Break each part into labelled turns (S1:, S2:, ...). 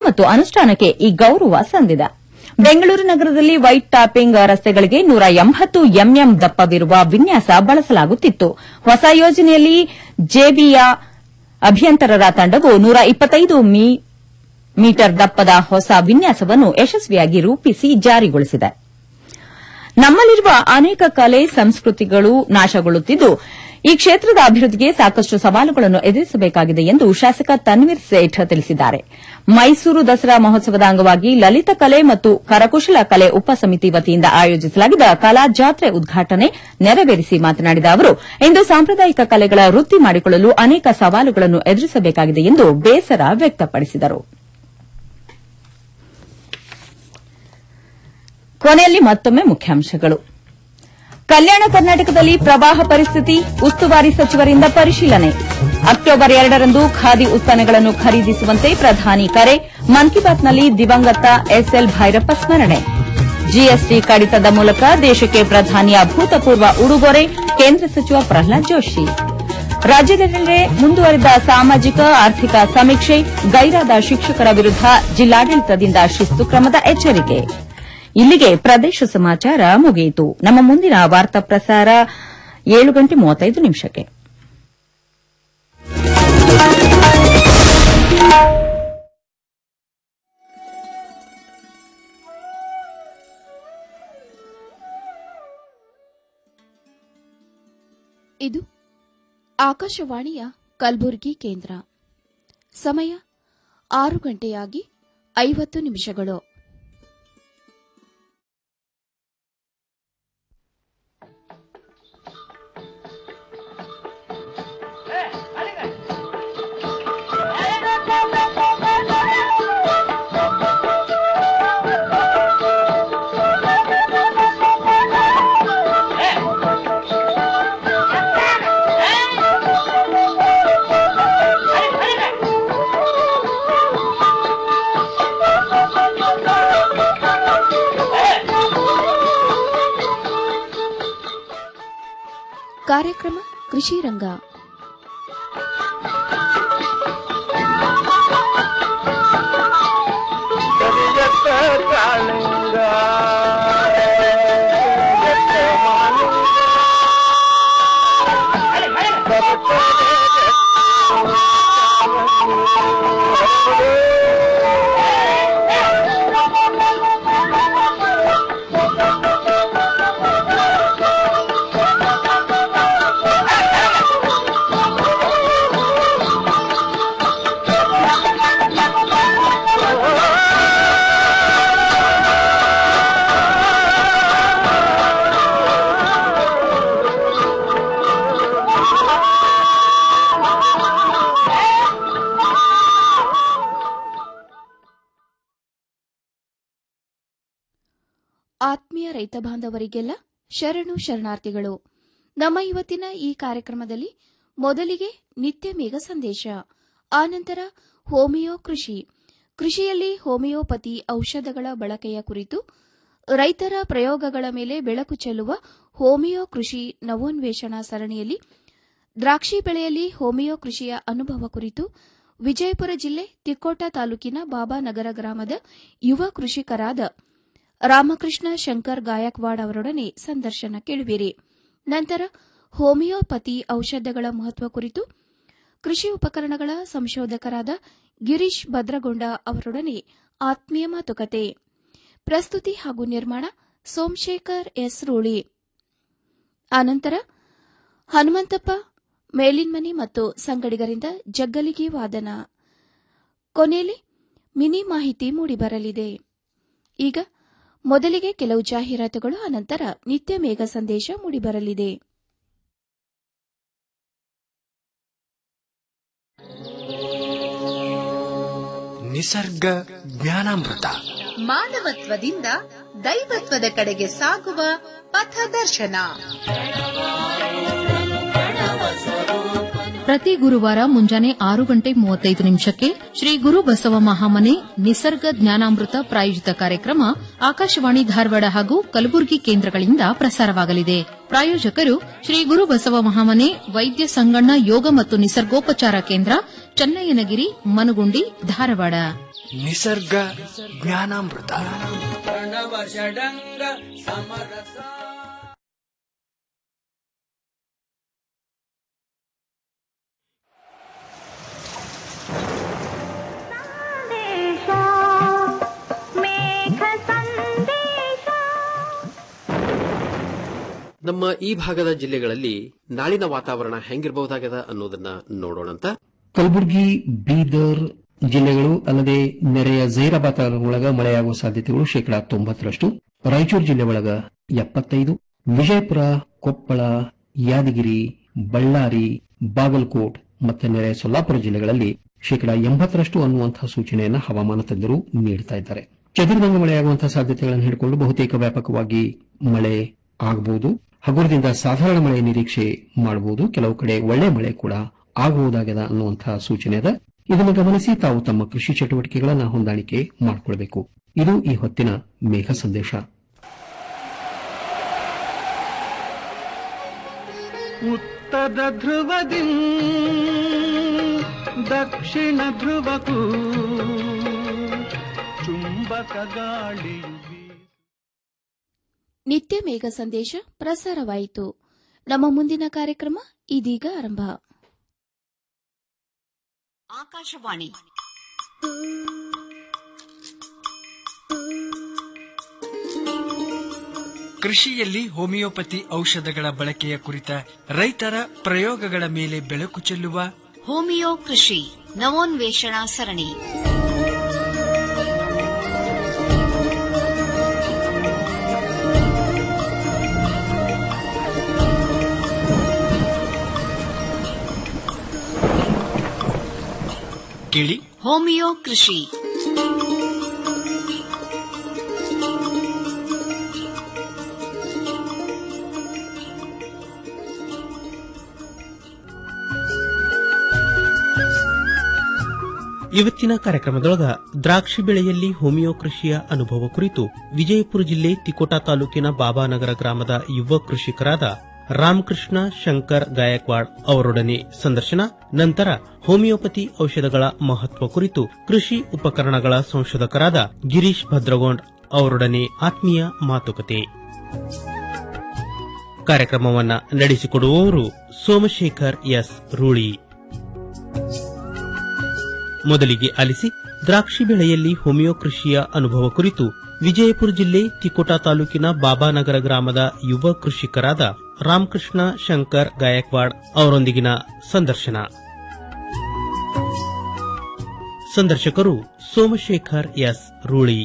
S1: ಮತ್ತು ಅನುಷ್ಠಾನಕ್ಕೆ ಈ ಗೌರವ ಸಂದಿದೆ ಬೆಂಗಳೂರು ನಗರದಲ್ಲಿ ವೈಟ್ ಟಾಪಿಂಗ್ ರಸ್ತೆಗಳಿಗೆ ನೂರ ಎಂಬತ್ತು ಎಂಎಂ ದಪ್ಪವಿರುವ ವಿನ್ಯಾಸ ಬಳಸಲಾಗುತ್ತಿತ್ತು ಹೊಸ ಯೋಜನೆಯಲ್ಲಿ ಜೆಬಿಯ ಅಭಿಯಂತರರ ತಂಡವು ನೂರ ಇಪ್ಪತ್ತೈದು ಮೀಟರ್ ದಪ್ಪದ ಹೊಸ ವಿನ್ಯಾಸವನ್ನು ಯಶಸ್ವಿಯಾಗಿ ರೂಪಿಸಿ ಜಾರಿಗೊಳಿಸಿದೆ ನಮ್ಮಲ್ಲಿರುವ ಅನೇಕ ಕಲೆ ಸಂಸ್ಕೃತಿಗಳು ನಾಶಗೊಳ್ಳುತ್ತಿದ್ದು ಈ ಕ್ಷೇತ್ರದ ಅಭಿವೃದ್ಧಿಗೆ ಸಾಕಷ್ಟು ಸವಾಲುಗಳನ್ನು ಎದುರಿಸಬೇಕಾಗಿದೆ ಎಂದು ಶಾಸಕ ತನ್ವೀರ್ ಸೇಠ್ ತಿಳಿಸಿದ್ದಾರೆ ಮೈಸೂರು ದಸರಾ ಮಹೋತ್ಸವದ ಅಂಗವಾಗಿ ಲಲಿತ ಕಲೆ ಮತ್ತು ಕರಕುಶಲ ಕಲೆ ಉಪಸಮಿತಿ ವತಿಯಿಂದ ಆಯೋಜಿಸಲಾಗಿದ್ದ ಕಲಾ ಜಾತ್ರೆ ಉದ್ಘಾಟನೆ ನೆರವೇರಿಸಿ ಮಾತನಾಡಿದ ಅವರು ಇಂದು ಸಾಂಪ್ರದಾಯಿಕ ಕಲೆಗಳ ವೃತ್ತಿ ಮಾಡಿಕೊಳ್ಳಲು ಅನೇಕ ಸವಾಲುಗಳನ್ನು ಎದುರಿಸಬೇಕಾಗಿದೆ ಎಂದು ಬೇಸರ ವ್ಯಕ್ತಪಡಿಸಿದರು ಕೊನೆಯಲ್ಲಿ ಮತ್ತೊಮ್ಮೆ ಮುಖ್ಯಾಂಶಗಳು ಕಲ್ಯಾಣ ಕರ್ನಾಟಕದಲ್ಲಿ ಪ್ರವಾಹ ಪರಿಸ್ಥಿತಿ ಉಸ್ತುವಾರಿ ಸಚಿವರಿಂದ ಪರಿಶೀಲನೆ ಅಕ್ಟೋಬರ್ ಎರಡರಂದು ಖಾದಿ ಉತ್ಪನ್ನಗಳನ್ನು ಖರೀದಿಸುವಂತೆ ಪ್ರಧಾನಿ ಕರೆ ಮನ್ ಕಿ ಬಾತ್ನಲ್ಲಿ ದಿವಂಗತ ಎಸ್ಎಲ್ ಭೈರಪ್ಪ ಸ್ಮರಣೆ ಜಿಎಸ್ಟಿ ಕಡಿತದ ಮೂಲಕ ದೇಶಕ್ಕೆ ಪ್ರಧಾನಿಯ ಅಭೂತಪೂರ್ವ ಉಡುಗೊರೆ ಕೇಂದ್ರ ಸಚಿವ ಪ್ರಹ್ಲಾದ್ ಜೋಶಿ ರಾಜ್ಯದೆಲ್ಲೆಡೆ ಮುಂದುವರೆದ ಸಾಮಾಜಿಕ ಆರ್ಥಿಕ ಸಮೀಕ್ಷೆ ಗೈರಾದ ಶಿಕ್ಷಕರ ವಿರುದ್ದ ಜಿಲ್ಲಾಡಳಿತದಿಂದ ಶಿಸ್ತು ಕ್ರಮದ ಎಚ್ಚರಿಕೆ ಇಲ್ಲಿಗೆ ಪ್ರದೇಶ ಸಮಾಚಾರ ಮುಗಿಯಿತು ನಮ್ಮ ಮುಂದಿನ ವಾರ್ತಾ ಪ್ರಸಾರ ಏಳು ಗಂಟೆ ಮೂವತ್ತೈದು ನಿಮಿಷಕ್ಕೆ
S2: ಇದು ಆಕಾಶವಾಣಿಯ ಕಲಬುರಗಿ ಕೇಂದ್ರ ಸಮಯ ಆರು ಗಂಟೆಯಾಗಿ ಐವತ್ತು ನಿಮಿಷಗಳು ಕಾರ್ಯಕ್ರಮ ಕೃಷಿ ರಂಗ
S3: ಕರಿಯತ್ತ ಕಾಳಿಂಗ ಕರಿಯತ್ತ ಮಾಲಿಂಗ.
S2: ಆತ್ಮೀಯ ರೈತ ಬಾಂಧವರಿಗೆಲ್ಲ ಶರಣು ಶರಣಾರ್ಥಿಗಳು ನಮ್ಮ ಇವತ್ತಿನ ಈ ಕಾರ್ಯಕ್ರಮದಲ್ಲಿ ಮೊದಲಿಗೆ ನಿತ್ಯ ಮೇಘ ಸಂದೇಶ ಆನಂತರ ಹೋಮಿಯೋ ಕೃಷಿ ಕೃಷಿಯಲ್ಲಿ ಹೋಮಿಯೋಪತಿ ಔಷಧಗಳ ಬಳಕೆಯ ಕುರಿತು ರೈತರ ಪ್ರಯೋಗಗಳ ಮೇಲೆ ಬೆಳಕು ಚೆಲ್ಲುವ ಹೋಮಿಯೋ ಕೃಷಿ ನವೋನ್ವೇಷಣಾ ಸರಣಿಯಲ್ಲಿ ದ್ರಾಕ್ಷಿ ಬೆಳೆಯಲ್ಲಿ ಹೋಮಿಯೋ ಕೃಷಿಯ ಅನುಭವ ಕುರಿತು ವಿಜಯಪುರ ಜಿಲ್ಲೆ ತಿಕೋಟ ತಾಲೂಕಿನ ಬಾಬಾನಗರ ಗ್ರಾಮದ ಯುವ ಕೃಷಿಕರಾದ ರಾಮಕೃಷ್ಣ ಶಂಕರ್ ಗಾಯಕ್ವಾಡ್ ಅವರೊಡನೆ ಸಂದರ್ಶನ ಕೇಳುವಿರಿ ನಂತರ ಹೋಮಿಯೋಪತಿ ಔಷಧಗಳ ಮಹತ್ವ ಕುರಿತು ಕೃಷಿ ಉಪಕರಣಗಳ ಸಂಶೋಧಕರಾದ ಗಿರೀಶ್ ಭದ್ರಗೊಂಡ ಅವರೊಡನೆ ಆತ್ಮೀಯ ಮಾತುಕತೆ ಪ್ರಸ್ತುತಿ ಹಾಗೂ ನಿರ್ಮಾಣ ಸೋಮಶೇಖರ್ ಎಸ್ ರೂಳಿ ಆನಂತರ ಹನುಮಂತಪ್ಪ ಮೇಲಿನ್ಮನಿ ಮತ್ತು ಸಂಗಡಿಗರಿಂದ ಜಗ್ಗಲಿಗೆ ವಾದನ ಕೊನೆಯಲ್ಲಿ ಮಿನಿ ಮಾಹಿತಿ ಮೂಡಿಬರಲಿದೆ ಈಗ ಮೊದಲಿಗೆ ಕೆಲವು ಜಾಹೀರಾತುಗಳು ಅನಂತರ ನಿತ್ಯ ಮೇಘ ಸಂದೇಶ ಮೂಡಿಬರಲಿದೆ
S4: ನಿಸರ್ಗ ಜ್ಞಾನಾಮೃತ
S5: ಮಾನವತ್ವದಿಂದ ದೈವತ್ವದ ಕಡೆಗೆ ಸಾಗುವ ಪಥದರ್ಶನ
S6: ಪ್ರತಿ ಗುರುವಾರ ಮುಂಜಾನೆ ಆರು ಗಂಟೆ ಮೂವತ್ತೈದು ನಿಮಿಷಕ್ಕೆ ಶ್ರೀ ಗುರು ಬಸವ ಮಹಾಮನೆ ನಿಸರ್ಗ ಜ್ಞಾನಾಮೃತ ಪ್ರಾಯೋಜಿತ ಕಾರ್ಯಕ್ರಮ ಆಕಾಶವಾಣಿ ಧಾರವಾಡ ಹಾಗೂ ಕಲಬುರಗಿ ಕೇಂದ್ರಗಳಿಂದ ಪ್ರಸಾರವಾಗಲಿದೆ ಪ್ರಾಯೋಜಕರು ಶ್ರೀ ಗುರು ಬಸವ ಮಹಾಮನೆ ವೈದ್ಯ ಸಂಗಣ್ಣ ಯೋಗ ಮತ್ತು ನಿಸರ್ಗೋಪಚಾರ ಕೇಂದ್ರ ಚನ್ನಯ್ಯನಗಿರಿ ಮನಗುಂಡಿ ಧಾರವಾಡ
S4: ನಿಸರ್ಗ ಜ್ಞಾನಾಮೃತ
S7: ನಮ್ಮ ಈ ಭಾಗದ ಜಿಲ್ಲೆಗಳಲ್ಲಿ ನಾಳಿನ ವಾತಾವರಣ ಹೆಂಗಿರಬಹುದಾಗದ ಅನ್ನೋದನ್ನ ನೋಡೋಣಂತ
S8: ಕಲಬುರಗಿ ಬೀದರ್ ಜಿಲ್ಲೆಗಳು ಅಲ್ಲದೆ ನೆರೆಯ ಜೈರಾಬಾದ್ ತಾಲೂಕೊಳಗ ಮಳೆಯಾಗುವ ಸಾಧ್ಯತೆಗಳು ಶೇಕಡಾ ತೊಂಬತ್ತರಷ್ಟು ರಾಯಚೂರು ಜಿಲ್ಲೆ ಒಳಗ ಎಪ್ಪತ್ತೈದು ವಿಜಯಪುರ ಕೊಪ್ಪಳ ಯಾದಗಿರಿ ಬಳ್ಳಾರಿ ಬಾಗಲಕೋಟ್ ಮತ್ತೆ ನೆರೆಯ ಸೊಲ್ಲಾಪುರ ಜಿಲ್ಲೆಗಳಲ್ಲಿ ಶೇಕಡಾ ಎಂಬತ್ತರಷ್ಟು ಅನ್ನುವಂತಹ ಸೂಚನೆಯನ್ನು ಹವಾಮಾನ ತಜ್ಞರು ನೀಡುತ್ತಾ ಇದ್ದಾರೆ ಚದುರಿದಂಗ ಮಳೆಯಾಗುವಂತಹ ಸಾಧ್ಯತೆಗಳನ್ನು ಹಿಡಿಕೊಂಡು ಬಹುತೇಕ ವ್ಯಾಪಕವಾಗಿ ಮಳೆ ಆಗಬಹುದು ಹಗುರದಿಂದ ಸಾಧಾರಣ ಮಳೆ ನಿರೀಕ್ಷೆ ಮಾಡಬಹುದು ಕೆಲವು ಕಡೆ ಒಳ್ಳೆ ಮಳೆ ಕೂಡ ಆಗಬಹುದಾಗದ ಅನ್ನುವಂತಹ ಸೂಚನೆ ಅದ ಇದನ್ನು ಗಮನಿಸಿ ತಾವು ತಮ್ಮ ಕೃಷಿ ಚಟುವಟಿಕೆಗಳನ್ನು ಹೊಂದಾಣಿಕೆ ಮಾಡಿಕೊಳ್ಬೇಕು ಇದು ಈ ಹೊತ್ತಿನ ಮೇಘ ಸಂದೇಶ
S3: ಉತ್ತರ ಧ್ರುವದಿ ದಕ್ಷಿಣ ಧ್ರುವಕ್ಕೂ ಚುಂಬಕ ಗಾಳಿಯು ಬೀಸು
S2: ನಿತ್ಯ ಮೇಘ ಸಂದೇಶ ಪ್ರಸಾರವಾಯಿತು ನಮ್ಮ ಮುಂದಿನ ಕಾರ್ಯಕ್ರಮ ಇದೀಗ ಆರಂಭ
S9: ಆಕಾಶವಾಣಿ
S4: ಕೃಷಿಯಲ್ಲಿ ಹೋಮಿಯೋಪತಿ ಔಷಧಗಳ ಬಳಕೆಯ ಕುರಿತ ರೈತರ ಪ್ರಯೋಗಗಳ ಮೇಲೆ ಬೆಳಕು ಚೆಲ್ಲುವ
S9: ಹೋಮಿಯೋ ಕೃಷಿ ನವೋನ್ವೇಷಣಾ ಸರಣಿ
S4: ಕೇಳಿ
S9: ಹೋಮಿಯೋ ಕೃಷಿ
S10: ಇವತ್ತಿನ ಕಾರ್ಯಕ್ರಮದೊಳಗ ದ್ರಾಕ್ಷಿ ಬೆಳೆಯಲ್ಲಿ ಹೋಮಿಯೋ ಕೃಷಿಯ ಅನುಭವ ಕುರಿತು ವಿಜಯಪುರ ಜಿಲ್ಲೆ ತಿಕೋಟಾ ತಾಲೂಕಿನ ಬಾಬಾನಗರ ಗ್ರಾಮದ ಯುವ ಕೃಷಿಕರಾದ ರಾಮಕೃಷ್ಣ ಶಂಕರ್ ಗಾಯಕ್ವಾಡ್ ಅವರೊಡನೆ ಸಂದರ್ಶನ ನಂತರ ಹೋಮಿಯೋಪತಿ ಔಷಧಗಳ ಮಹತ್ವ ಕುರಿತು ಕೃಷಿ ಉಪಕರಣಗಳ ಸಂಶೋಧಕರಾದ ಗಿರೀಶ್ ಭದ್ರಗೋಂಡ್ ಅವರೊಡನೆ ಆತ್ಮೀಯ ಮಾತುಕತೆ ಕಾರ್ಯಕ್ರಮವನ್ನ ನಡೆಸಿಕೊಡುವವರು ಸೋಮಶೇಖರ್ ಎಸ್ ರೂಳಿ ಮೊದಲಿಗೆ ಆಲಿಸಿ ದ್ರಾಕ್ಷಿ ಬೆಳೆಯಲ್ಲಿ ಹೋಮಿಯೋ ಕೃಷಿಯ ಅನುಭವ ಕುರಿತು ವಿಜಯಪುರ ಜಿಲ್ಲೆ ತಿಕೋಟಾ ತಾಲೂಕಿನ ಬಾಬಾನಗರ ಗ್ರಾಮದ ಯುವ ಕೃಷಿಕರಾದ ರಾಮಕೃಷ್ಣ ಶಂಕರ್ ಗಾಯಕ್ವಾಡ್ ಅವರೊಂದಿಗಿನ ಸಂದರ್ಶನ ಸಂದರ್ಶಕರು ಸೋಮಶೇಖರ್ ಎಸ್ ರೂಳಿ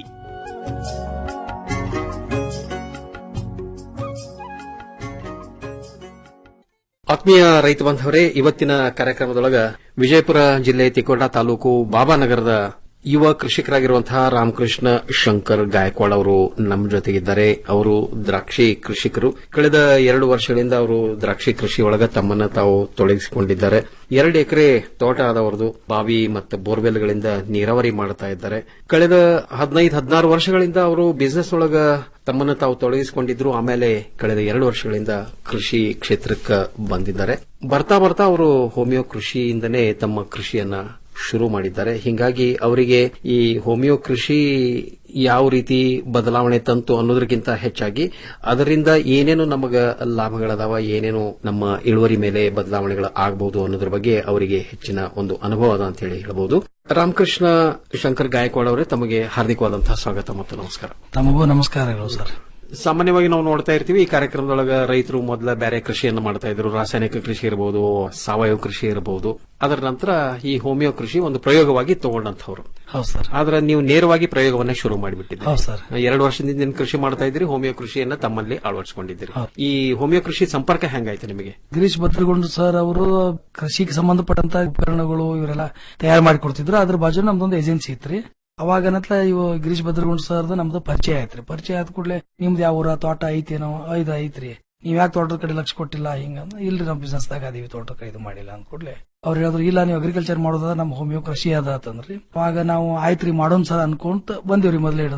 S7: ಆತ್ಮೀಯ ರೈತ ಬಾಂಧವರೇ ಇವತ್ತಿನ ಕಾರ್ಯಕ್ರಮದೊಳಗ ವಿಜಯಪುರ ಜಿಲ್ಲೆ ತಿಕೋಟಾ ತಾಲೂಕು ಬಾಬಾನಗರದ ಯುವ ಕೃಷಿಕರಾಗಿರುವಂತಹ ರಾಮಕೃಷ್ಣ ಶಂಕರ್ ಗಾಯಕ್ವಾಡ್ ಅವರು ನಮ್ಮ ಜೊತೆಗಿದ್ದಾರೆ ಅವರು ದ್ರಾಕ್ಷಿ ಕೃಷಿಕರು ಕಳೆದ ಎರಡು ವರ್ಷಗಳಿಂದ ಅವರು ದ್ರಾಕ್ಷಿ ಕೃಷಿ ಒಳಗ ತಮ್ಮನ್ನ ತಾವು ತೊಡಗಿಸಿಕೊಂಡಿದ್ದಾರೆ ಎರಡು ಎಕರೆ ತೋಟ ಆದವರದು ಬಾವಿ ಮತ್ತು ಬೋರ್ವೆಲ್ಗಳಿಂದ ನೀರಾವರಿ ಮಾಡ್ತಾ ಇದ್ದಾರೆ ಕಳೆದ ಹದಿನೈದು ಹದಿನಾರು ವರ್ಷಗಳಿಂದ ಅವರು ಬಿಸಿನೆಸ್ ಒಳಗ ತಮ್ಮನ್ನು ತಾವು ತೊಡಗಿಸಿಕೊಂಡಿದ್ರು ಆಮೇಲೆ ಕಳೆದ ಎರಡು ವರ್ಷಗಳಿಂದ ಕೃಷಿ ಕ್ಷೇತ್ರಕ್ಕೆ ಬಂದಿದ್ದಾರೆ ಬರ್ತಾ ಬರ್ತಾ ಅವರು ಹೋಮಿಯೋ ಕೃಷಿಯಿಂದನೇ ತಮ್ಮ ಕೃಷಿಯನ್ನ ಶುರು ಮಾಡಿದ್ದಾರೆ ಹಿಂಗಾಗಿ ಅವರಿಗೆ ಈ ಹೋಮಿಯೋ ಕೃಷಿ ಯಾವ ರೀತಿ ಬದಲಾವಣೆ ತಂತು ಅನ್ನೋದಕ್ಕಿಂತ ಹೆಚ್ಚಾಗಿ ಅದರಿಂದ ಏನೇನು ನಮಗ ಲಾಭಗಳದಾವ ಏನೇನು ನಮ್ಮ ಇಳುವರಿ ಮೇಲೆ ಬದಲಾವಣೆಗಳು ಆಗಬಹುದು ಅನ್ನೋದ್ರ ಬಗ್ಗೆ ಅವರಿಗೆ ಹೆಚ್ಚಿನ ಒಂದು ಅನುಭವ ಅದ ಅಂತ ಹೇಳಿ ಹೇಳಬಹುದು ರಾಮಕೃಷ್ಣ ಶಂಕರ್ ಗಾಯಕ್ವಾಡ್ ಅವರೇ ತಮಗೆ ಹಾರ್ದಿಕವಾದಂತಹ ಸ್ವಾಗತ ಮತ್ತು ನಮಸ್ಕಾರ
S11: ತಮಗೂ ನಮಸ್ಕಾರಗಳು ಸರ್
S7: ಸಾಮಾನ್ಯವಾಗಿ ನಾವು ನೋಡ್ತಾ ಇರ್ತೀವಿ ಈ ಕಾರ್ಯಕ್ರಮದೊಳಗ ರೈತರು ಮೊದಲ ಬೇರೆ ಕೃಷಿಯನ್ನು ಮಾಡ್ತಾ ಇದ್ರು ರಾಸಾಯನಿಕ ಕೃಷಿ ಇರಬಹುದು ಸಾವಯವ ಕೃಷಿ ಇರಬಹುದು ಅದರ ನಂತರ ಈ ಹೋಮಿಯೋ ಕೃಷಿ ಒಂದು ಪ್ರಯೋಗವಾಗಿ ತಗೊಂಡಂತವ್ರು
S11: ಹೌದು ಸರ್
S7: ಆದ್ರೆ ನೀವು ನೇರವಾಗಿ ಪ್ರಯೋಗವನ್ನ ಶುರು ಮಾಡಿಬಿಟ್ಟಿದ್ದೀರಿ
S11: ಹೌದು ಸರ್
S7: ಎರಡು ವರ್ಷದಿಂದ ಏನ್ ಕೃಷಿ ಮಾಡ್ತಾ ಇದ್ದೀರಿ ಹೋಮಿಯೋ ಕೃಷಿಯನ್ನ ತಮ್ಮಲ್ಲಿ ಅಳವಡಿಸಿಕೊಂಡಿದ್ದೀರಿ ಈ ಹೋಮಿಯೋ ಕೃಷಿ ಸಂಪರ್ಕ ಹೆಂಗಾಯ್ತು ನಿಮಗೆ
S11: ಗಿರೀಶ್ ಭದ್ರಗೊಂಡು ಸರ್ ಅವರು ಕೃಷಿಗೆ ಸಂಬಂಧಪಟ್ಟಂತ ಉಪಕರಣಗಳು ಇವರೆಲ್ಲ ತಯಾರು ಮಾಡಿ ಕೊಡ್ತಿದ್ರು ಅದ್ರ ಬಾಜು ನಮ್ದೊಂದು ಏಜೆನ್ಸಿ ಇತ್ರಿ ಅವಾಗನತ್ಲ ಇವು ಗಿರೀಶ್ ಭದ್ರಗೊಂಡ್ ಸರ್ದು ನಮ್ದು ಪರಿಚಯ ಆಯ್ತ್ರಿ ಪರಿಚಯ ಆದ ಕೂಡಲೇ ನಿಮ್ದು ಯಾವ ಊರ ತೋಟ ಐತೇನೋ ಐದ ಐತ್ರಿ ನೀವ್ ಯಾಕೆ ತೋಟದ ಕಡೆ ಲಕ್ಷ ಕೊಟ್ಟಿಲ್ಲ ಹಿಂಗ ಇಲ್ರಿ ನಮ್ ಬಿಸ್ನೆಸ್ ದಾಗ ಅದೀವಿ ತೋಟದ ಕಡೆ ಇದು ಮಾಡಿಲ್ಲ ಅಂದ ಕೂಡಲೇ ಅವ್ರು ಹೇಳಿದ್ರು ಇಲ್ಲ ನೀವು ಅಗ್ರಿಕಲ್ಚರ್ ಮಾಡೋದ ನಮ್ ಹೋಮಿಯೋ ಕೃಷಿ ಅದ ಅಂತಂದ್ರಿ ಅವಾಗ ನಾವು ಆಯ್ತ್ರಿ ಮಾಡೋನ್ ಸರ್ ಅನ್ಕೊಂತ ಬಂದಿವ್ರಿ ಮೊದ್ಲೇ ಹಿಡ್ದ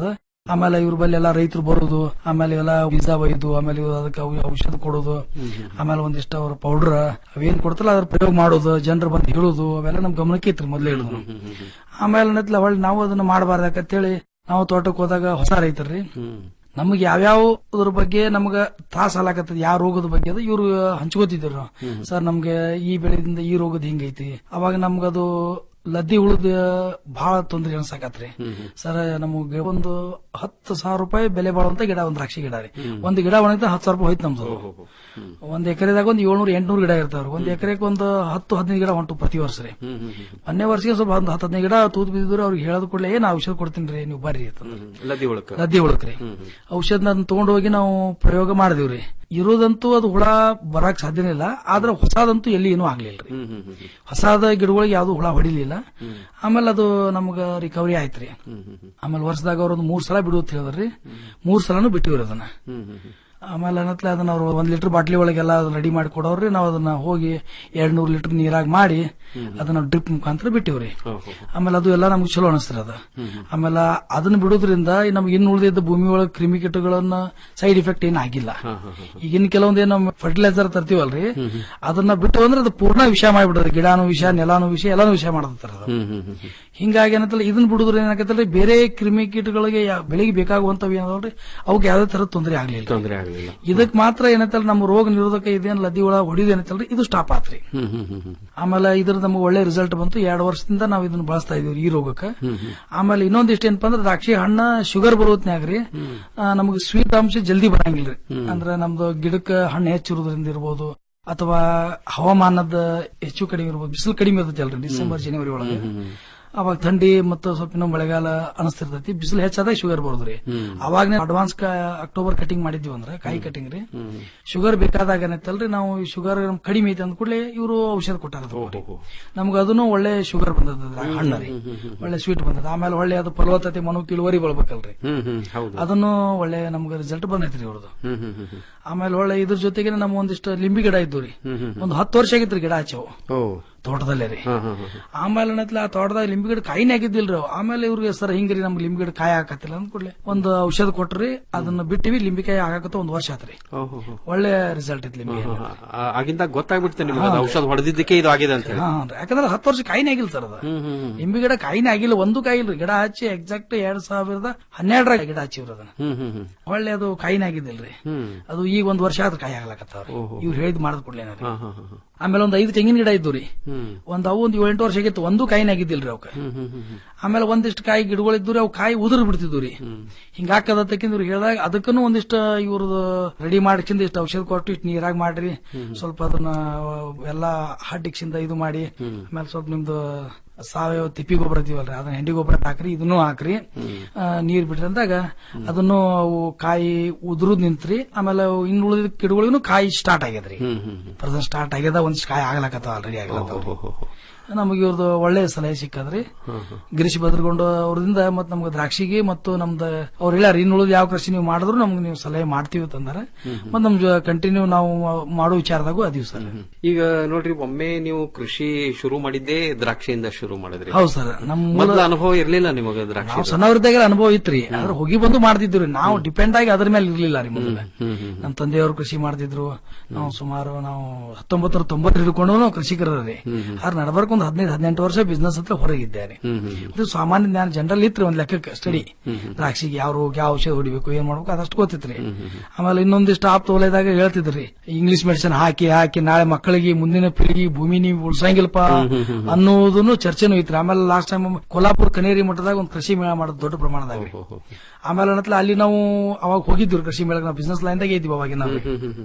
S11: ಆಮೇಲೆ ಇವ್ರ ಬಲ್ಲಿ ಎಲ್ಲ ರೈತರು ಬರೋದು ಆಮೇಲೆ ಎಲ್ಲ ಬೀಜ ಒಯ್ದು ಆಮೇಲೆ ಇವ್ರು ಅದಕ್ಕೆ ಔ- ಔಷಧ ಕೊಡೋದು ಆಮೇಲೆ ಒಂದಿಷ್ಟು ಅವ್ರ ಪೌಡರ್ ಅವೇನ್ ಕೊಡ್ತಾರಲ್ಲ ಅದ್ರ ಪ್ರಯೋಗ ಮಾಡೋದು ಜನರು ಬಂದು ಹೇಳೋದು ಅವೆಲ್ಲ ನಮ್ ಗಮನಕ್ಕೆ ಇತ್ತು ಮೊದ್ಲೇ ಹೇಳುದು ಆಮೇಲೆ ನತ್ಲ ಹೊಳ್ಳಿ ನಾವು ಅದನ್ನ ಮಾಡಬಾರ್ದಕ್ಕಂತೇಳಿ ನಾವು ತೋಟಕ್ಕೆ ಹೋದಾಗ ಹೊಸ ರೈತರ್ರಿ ನಮಗೆ ಯಾವ್ಯಾವ ಅದ್ರ ಬಗ್ಗೆ ನಮಗ ತ್ರಾಸ ಆಲಾಕತ್ತದ ಯಾವ ರೋಗದ ಬಗ್ಗೆ ಅದು ಇವ್ರು ಹಂಚ್ಕೋತಿದ್ರು ನಾವು. ಸರ್ ನಮ್ಗೆ ಈ ಬೆಳೆದಿಂದ ಈ ರೋಗದ ಹಿಂಗೈತಿ ಅವಾಗ ನಮ್ಗದು ಲದ್ದಿ ಉಳಿದ ಬಹಳ ತೊಂದ್ರೆ ಅನ್ಸಾಕತ್ರಿ ಸರ್ ನಮಗೆ ಒಂದು ಹತ್ತು ಸಾವಿರ ರೂಪಾಯಿ ಬೆಲೆ ಬಾಳುವಂತ ಗಿಡ ಒಂದ್ ದ್ರಾಕ್ಷಿ ಗಿಡ ರೀ ಒಂದು ಗಿಡ ಒಣಗಿದ ಹತ್ತು ಸಾವಿರ ರೂಪಾಯಿ ಹೋಯ್ತು ನಮ್ದು ಒಂದ್ ಎಕರೆದಾಗ ಒಂದು ಏಳ್ನೂರ ಎಂಟ್ನೂರು ಗಿಡ ಇರ್ತಾವ್ರಿ ಒಂದ್ ಎಕರೆಗೆ ಒಂದು ಹತ್ತು ಹದಿನೈದು ಗಿಡ ಹೊಂಟು ಪ್ರತಿ ವರ್ಷ ರೀ ಮೊನ್ನೆ ವರ್ಷಕ್ಕೆ ಸ್ವಲ್ಪ ಒಂದು ಹತ್ತು ಹದಿನೈದು ಗಿಡ ತೂತ್ ಬಿದ್ದಿದ್ರು ಅವ್ರಿಗೆ ಹೇಳೋದ್ ಕೂಡಲೇ ಏನ್ ಔಷಧ ಕೊಡ್ತೀನಿ ರೀ ನೀವು ಬರ್ರಿ ಅಂತಂದ್ರು.
S7: ಲದ್ದಿ ಒಳಕ
S11: ಲದ್ದಿ ಉಳಕ್ರಿ ಔಷಧನ ಅದನ್ನ ತಗೊಂಡು ಹೋಗಿ ನಾವು ಪ್ರಯೋಗ ಮಾಡಿದಿವ್ರಿ ಇರೋದಂತೂ ಅದು ಹುಳ ಬರಕ್ ಸಾಧ್ಯನೇ ಇಲ್ಲ ಆದ್ರೆ ಹೊಸದಂತೂ ಎಲ್ಲಿ ಏನೂ ಆಗ್ಲಿಲ್ಲ ರೀ ಹೊಸಾದ ಗಿಡಗಳಿಗೆ ಯಾವ್ದು ಹುಳ ಹೊಡಿಲಿಲ್ಲ ಆಮೇಲೆ ಅದು ನಮ್ಗ ರಿಕವರಿ ಆಯ್ತ್ರಿ ಆಮೇಲೆ ವರ್ಷದಾಗ ಅವ್ರೊಂದು ಮೂರ್ ಸಲ ಬಿಡು ಅಂತ ಹೇಳಿದ್ರಿ ಮೂರ್ ಸಲನು ಬಿಟ್ಟಿವ್ರಿ ಅದನ್ನ ಆಮೇಲೆ ಅನ್ನತ್ಲೆ ಅದನ್ನ ಅವ್ರು ಒಂದ್ ಲೀಟರ್ ಬಾಟ್ಲಿ ಒಳಗೆಲ್ಲ ರೆಡಿ ಮಾಡಿ ಕೊಡೋರ್ರಿ ನಾವು ಅದನ್ನ ಹೋಗಿ ಎರಡ್ ನೂರ್ ಲೀಟರ್ ನೀರಾಗ ಮಾಡಿ ಅದನ್ನ ಡ್ರಿಪ್ ಮುಖಾಂತರ ಬಿಟ್ಟಿವ್ರಿ ಆಮೇಲೆ ಅದು ಎಲ್ಲ ನಮ್ಗೆ ಚಲೋ ಅನಿಸ್ತಾರೆ ಅದು ಆಮೇಲೆ ಅದನ್ನ ಬಿಡೋದ್ರಿಂದ ನಮ್ಗೆ ಇನ್ನು ಉಳಿದಿದ್ದ ಭೂಮಿ ಒಳಗೆ ಕ್ರಿಮಿಕೀಟಗಳನ್ನ ಸೈಡ್ ಇಫೆಕ್ಟ್ ಏನ್ ಆಗಿಲ್ಲ ಈಗಿನ ಕೆಲವೊಂದ್ ಏನ್ ನಾವು ಫರ್ಟಿಲೈಸರ್ ತರ್ತೀವಲ್ರಿ ಅದನ್ನ ಬಿಟ್ಟು ಅಂದ್ರೆ ಅದು ಪೂರ್ಣ ವಿಷ ಮಾಡಿಬಿಡೋದು ಗಿಡಾನು ವಿಷ ನೆಲಾನು ವಿಷ ಎಲ್ಲಾನು ವಿಷ ಮಾಡತ್ತಾರ ಅದು ಹಿಂಗಾಗಿ ಏನಂತಲ್ಲ ಇದನ್ನ ಬಿಡುದ್ರೆ ಏನಾಗತ್ತಲ್ಲ ಬೇರೆ ಕ್ರಿಮಿಕೀಟಗಳಿಗೆ ಯಾ- ಬೆಳೆಗೆ ಬೇಕಾಗುವಂತವ್ ಏನದಲ್ರಿ ಅವಕ್ಕೆ ಯಾವ್ದೇ ತರ ತೊಂದರೆ ಆಗ್ಲಿಲ್ಲ
S7: ತೊಂದರೆ ಆಗಲಿಲ್ಲ
S11: ಇದಕ್ ಮಾತ್ರ ಏನಂತಲ್ಲ ನಮ್ಮ ರೋಗ ನಿರೋಧಕ ಇದೇನ್ ಲದ್ದಿ ಒಳ ಹೊಡಿಯೋದು ಏನಂತಲ್ರಿ ಇದು ಸ್ಟಾಪ್ ಆತ್ರಿ
S7: ಹ್ಮ್ ಹ್ಮ್ ಹ್ಮ್ ಹ್ಮ್
S11: ಆಮೇಲೆ ಇದ್ರ ನಮ್ಗೆ ಒಳ್ಳೆ ರಿಸಲ್ಟ್ ಬಂತು ಎರಡು ವರ್ಷದಿಂದ ನಾವು ಇದನ್ನ ಬಳಸ್ತಾ ಇದೀವಿ ಈ ರೋಗಕ್ಕೆ ಆಮೇಲೆ ಇನ್ನೊಂದಿಷ್ಟು ಏನಪ್ಪಾ ಅಂದ್ರೆ ದ್ರಾಕ್ಷಿ ಹಣ್ಣ ಶುಗರ್ ಬರೋತ್ನ್ಯಾಗ್ರಿ ನಮಗೆ ಸ್ವೀಟ್ ಅಂಶ ಜಲ್ದಿ ಬರಂಗಿಲ್ರಿ ಅಂದ್ರೆ ನಮ್ದು ಗಿಡಕ್ಕೆ ಹಣ್ಣು ಹೆಚ್ಚಿರೋದ್ರಿಂದ ಇರ್ಬೋದು ಅಥವಾ ಹವಾಮಾನದ ಹೆಚ್ಚು ಕಡಿಮೆ ಇರ್ಬೋದು ಬಿಸಿಲು ಕಡಿಮೆ ಇರ್ತೈತಿ ಅಲ್ರಿ ಡಿಸೆಂಬರ್ ಜನವರಿ ಒಳಗೆ ಅವಾಗ ಥಂಡಿ ಮತ್ತು ಸ್ವಲ್ಪ ಇನ್ನೂ ಮಳೆಗಾಲ ಅನಿಸ್ತಿರ್ತೈತಿ ಬಿಸಿಲು ಹೆಚ್ಚಾದಾಗ ಶುಗರ್ ಬರೋದ್ರಿ ಅವಾಗ ಅಡ್ವಾನ್ಸ್ ಅಕ್ಟೋಬರ್ ಕಟಿಂಗ್ ಮಾಡಿದ್ವಿ ಅಂದ್ರೆ ಕಾಯಿ ಕಟಿಂಗ್ ರೀ ಶುಗರ್ ಬೇಕಾದಾಗ ಏನೈತಲ್ರಿ ನಾವು ಶುಗರ್ ಕಡಿಮೆ ಐತೆ ಅಂದ ಕೂಡಲೇ ಇವರು ಔಷಧ ಕೊಟ್ಟಾರ ನಮ್ಗೆ ಅದನ್ನು ಒಳ್ಳೆ ಶುಗರ್ ಬಂದದ ಹಣ್ಣು ರೀ ಒಳ್ಳೆ ಸ್ವೀಟ್ ಬಂದದ ಆಮೇಲೆ ಒಳ್ಳೆ ಅದು ಫಲವತ್ತತೆ ಮನೋಕ್ ಇಳುವರಿ ಬೆಳ್ಬೇಕಲ್ರಿ
S7: ಹ್ಮ್ ಹ್ಮ್ ಹೌದು
S11: ಅದನ್ನು ಒಳ್ಳೆ ನಮ್ಗೆ ರಿಸಲ್ಟ್ ಬಂದೈತ್ರಿ ಇವ್ರದ್ದು
S7: ಹ್ಮ್ ಹ್ಮ್ ಹ್ಮ್ ಹ್ಮ್
S11: ಆಮೇಲೆ ಒಳ್ಳೆ ಇದ್ರ ಜೊತೆಗೆ ನಮ್ಮ ಒಂದಿಷ್ಟು ಲಿಂಬಿ ಗಿಡ ಇದ್ದು ರೀ ಒಂದು ಹತ್ತು ವರ್ಷ ಆಗಿತ್ರಿ ಗಿಡ ಹಚ್ಚವು
S7: ಓ
S11: ತೋಟದಲ್ಲೇ ರೀ
S7: ಹಾ ಹಾ ಹಾ
S11: ಆಮೇಲೆ ಏನತ್ಲ ಆ ತೋಟದಾಗ ಲಿಂಬಿ ಗಿಡ ಕಾಯಿನೇ ಆಗಿದ್ದಿಲ್ರಿ ಅವು. ಆಮೇಲೆ ಇವ್ರಿಗೆ ಸರ್ ಹಿಂಗ್ರಿ ನಮ್ಗೆ ಲಿಂಬಿ ಗಿಡ ಕಾಯಿ ಹಾಕತ್ತಿಲ್ಲ ಅಂದ ಕೂಡಲೇ ಒಂದು ಔಷಧ ಕೊಟ್ರಿ ಅದನ್ನ ಬಿಟ್ಟಿವಿ ಲಿಂಬಿ ಕಾಯಿ ಹಾಕತ್ತ ಒಂದು ವರ್ಷ ಆತ್ರಿ
S7: ಓಹೋ ಹೋ.
S11: ಒಳ್ಳೆ ರಿಸಲ್ಟ್ ಐತಿ ಲಿಂಬಿ
S7: ಹಾ, ಹಾ. ಆ- ಆಗಿಂದ ಗೊತ್ತಾಗ್ಬಿಡ್ತೆ ನಿಮ್ಗೆ ಅದು ಔಷಧ ಹೊಡೆದಿದ್ದಕ್ಕೆ ಇದು ಆಗಿದೆ ಅಂತ ಹೇಳಿ
S11: ಹಾ ರೀ. ಯಾಕಂದ್ರೆ ಹತ್ತು ವರ್ಷ ಕಾಯಿನೇ ಆಗಿಲ್ಲ ಸರ್ ಅದು ಲಿಂಬಿ ಗಿಡ ಕಾಯಿನೇ ಆಗಿಲ್ಲ ಒಂದು ಕಾಯಿ ಇಲ್ರಿ ಗಿಡ ಹಚ್ಚಿ ಎಕ್ಸಾಕ್ಟ್ ಎರಡ್ ಸಾವಿರದ ಹನ್ನೆರಡರ ಗಿಡ ಹಚ್ಚಿವ್ರಿ ಅದನ್ನ
S7: ಹ್ಮ್ ಹ್ಮ್ ಹ್ಮ್
S11: ಒಳ್ಳೆ ಅದು ಕಾಯಿನೇ ಆಗಿದ್ದಿಲ್ರಿ
S7: ಹ್ಮ್
S11: ಅದು ಈಗ ಒಂದ್ ವರ್ಷ ಆದ್ರೆ ಕಾಯಿ ಆಗ್ಲಕತ್ತಾವ್ರಿ ಇವ್ರು ಹೇಳಿದ್ ಮಾಡಿದ್ ಕೂಡಲೇ
S7: ಹಾ ಹಾ ಹಾ ಹಾ.
S11: ಆಮೇಲೆ ಒಂದ್ ಐದು ತೆಂಗಿನ ಗಿಡ ಇದ್ದು ರೀ
S7: ಹ್ಮ್
S11: ಒಂದ್ ಅವು ಒಂದ್ ಏಳೆಂಟು ವರ್ಷ ಆಗಿತ್ತು ಒಂದು ಕಾಯಿನೇ ಆಗಿದ್ದಿಲ್ರಿ ಅವಕ್ಕೆ
S7: ಹ್ಮ್ ಹ್ಮ್ ಹ್ಮ್ ಹ್ಮ್.
S11: ಆಮೇಲೆ ಒಂದಿಷ್ಟು ಕಾಯಿ ಗಿಡಗಳಿದ್ದು ರೀ ಅವು ಕಾಯಿ ಉದುರು ಬಿಡ್ತಿದ್ವು ರೀ ಹಿಂಗಾಕದತ್ತಕ್ಕಿಂತ ಇವ್ರು ಹೇಳಿದಾಗ ಅದಕ್ಕೂ ಒಂದಿಷ್ಟು ಇವ್ರದ್ದು ರೆಡಿ ಮಾಡಿಕಿಂದ ಇಷ್ಟು ಔಷಧ ಕೊಟ್ಟು ಇಷ್ಟು ನೀರಾಗ ಮಾಡ್ರಿ ಸ್ವಲ್ಪ ಅದನ್ನ ಎಲ್ಲ ಹಡ್ಡಿಕ್ಸಿಂದ ಇದು ಮಾಡಿ ಆಮೇಲೆ ಸ್ವಲ್ಪ ನಿಮ್ದು ಸಾವಯವ ತಿಪ್ಪಿ ಗೊಬ್ಬರ ಇದೀವಲ್ರಿ ಅದನ್ನ ಹೆಂಡಿ ಗೊಬ್ಬರ ಹಾಕ್ರಿ ಇದನ್ನು ಹಾಕ್ರಿ ಆ, ನೀರ್ ಬಿಡ್ರಿ ಅಂದಾಗ ಅದನ್ನು ಅವು ಕಾಯಿ ಉದುರುದ್ ನಿಂತ್ರಿ ಆಮೇಲೆ ಅವು ಇನ್ನು ಉಳಿದ ಗಿಡಗಳಿಗೂ ಕಾಯಿ ಸ್ಟಾರ್ಟ್ ಆಗ್ಯದ್ರಿ
S7: ಹ್ಮ್ ಹ್ಮ್ ಹ್ಮ್.
S11: ಪ್ರೆಸೆಂಟ್ ಸ್ಟಾರ್ಟ್ ಆಗ್ಯದ ಒಂದಿಷ್ಟು ಕಾಯಿ ಆಗ್ಲಕತ್ತಾವ ಆಲ್ರೆಡಿ ಆಗ್ಲತ್ತಾವ
S7: ಓಹೋ ಹೋ ಹೋ.
S11: ನಮಗೆ ಇವ್ರದ್ದು ಒಳ್ಳೆ ಸಲಹೆ ಸಿಕ್ಕದ್ರಿ ಗಿರೀಶ್ ಭದ್ರಗೊಂಡು ಅವ್ರದಿಂದ ಮತ್ ನಮ್ಗೆ ದ್ರಾಕ್ಷಿಗೆ ಮತ್ತು ನಮ್ದು ಅವ್ರು ಹೇಳ್ಯಾರ ಇನ್ನು ಉಳಿದ ಯಾವ ಕೃಷಿ ನೀವು ಮಾಡಿದ್ರು ನಮ್ಗೆ ನೀವು ಸಲಹೆ ಮಾಡ್ತೀವಿ ಅಂತಂದಾರೆ ಮತ್ ನಮ್ ಕಂಟಿನ್ಯೂ ನಾವು ಮಾಡೋ ವಿಚಾರದಾಗೂ ಅದೀವಿ ಸರ್
S7: ಈಗ ನೋಡ್ರಿ ಒಮ್ಮೆ ನೀವು ಕೃಷಿ ಶುರು ಮಾಡಿದ್ದೇ ದ್ರಾಕ್ಷಿಯಿಂದ ಶುರು ಮಾಡಿದ್ರಿ
S11: ಹೌದು ಸರ್ ನಮ್ಮ
S7: ಮೊದಲ ಅನುಭವ ಇರ್ಲಿಲ್ಲ ನಿಮಗೆ ದ್ರಾಕ್ಷಿ
S11: ನಾವು ಸಣ್ಣವ್ರದಾಗ ಅನುಭವ ಇತ್ರಿ ಆದ್ರೆ ಹೋಗಿ ಬಂದು ಮಾಡ್ತಿದ್ವಿ ನಾವು ಡಿಪೆಂಡ್ ಆಗಿ ಅದ್ರ ಮೇಲೆ ಇರ್ಲಿಲ್ಲ ರೀ ಮೊದಲ ನಮ್ಮ ತಂದೆಯವರು ಕೃಷಿ ಮಾಡ್ತಿದ್ರು ನಾವು ಸುಮಾರು ನಾವು ಹತ್ತೊಂಬತ್ತರ ತೊಂಬತ್ತು ಹಿಡ್ಕೊಂಡು ನಾವು ಕೃಷಿಕರ ರೀ ಆದ್ರೆ ನಡ್ಬರ್ಕ್ ಒಂದು ಹದಿನೈದು ಹದಿನೆಂಟು ವರ್ಷ ಬಿಸ್ನೆಸ್ ಹತ್ರ ಹೊರಗಿದ್ದಾರೆ ಇದು ಸಾಮಾನ್ಯ ಜ್ಞಾನ ಜನರಲ್ ಇತ್ರಿ ಒಂದ್ ಲೆಕ್ಕಕ್ಕೆ ಸ್ಟಡಿ ದ್ರಾಕ್ಷಿಗೆ ಯಾವ ರೋಗ ಯಾವ ಔಷಧ ಹೊಡಿಬೇಕು ಏನ್ ಮಾಡ್ಬೇಕು ಅದಷ್ಟು ಗೊತ್ತಿತ್ರಿ ಆಮೇಲೆ ಇನ್ನೊಂದಿಷ್ಟು ಆಪ್ ತೋಲೆದಾಗ ಹೇಳ್ತಿದ್ರಿ ಇಂಗ್ಲಿಷ್ ಮೆಡಿಸಿನ್ ಹಾಕಿ ಹಾಕಿ ನಾಳೆ ಮಕ್ಕಳಿಗೆ ಮುಂದಿನ ಪೀಳಿಗೆ ಭೂಮಿ ನೀವು ಉಳ್ಸಂಗಿಲ್ಲಪ್ಪ ಅನ್ನೋದನ್ನು ಚರ್ಚೆನೂ ಐತ್ರಿ ಆಮೇಲೆ ಲಾಸ್ಟ್ ಟೈಮ್ ಕೊಲ್ಲಾಪುರ ಕನೇರಿ ಮಠದಾಗ ಒಂದು ಕೃಷಿ ಮೇಳ ಮಾಡೋದು ದೊಡ್ಡ ಪ್ರಮಾಣದಾಗ ರೀ. ಆಮೇಲೆ ಅನ್ನತ್ಲ ಅಲ್ಲಿ ನಾವು ಅವಾಗ ಹೋಗಿದ್ವಿ ಕೃಷಿ ಮೇಳಕ್ಕೆ ನಾವು ಬಿಸ್ನೆಸ್ ಲೈನ್ದಾಗ ಇದ್ವಿ ಅವಾಗ ನಾವು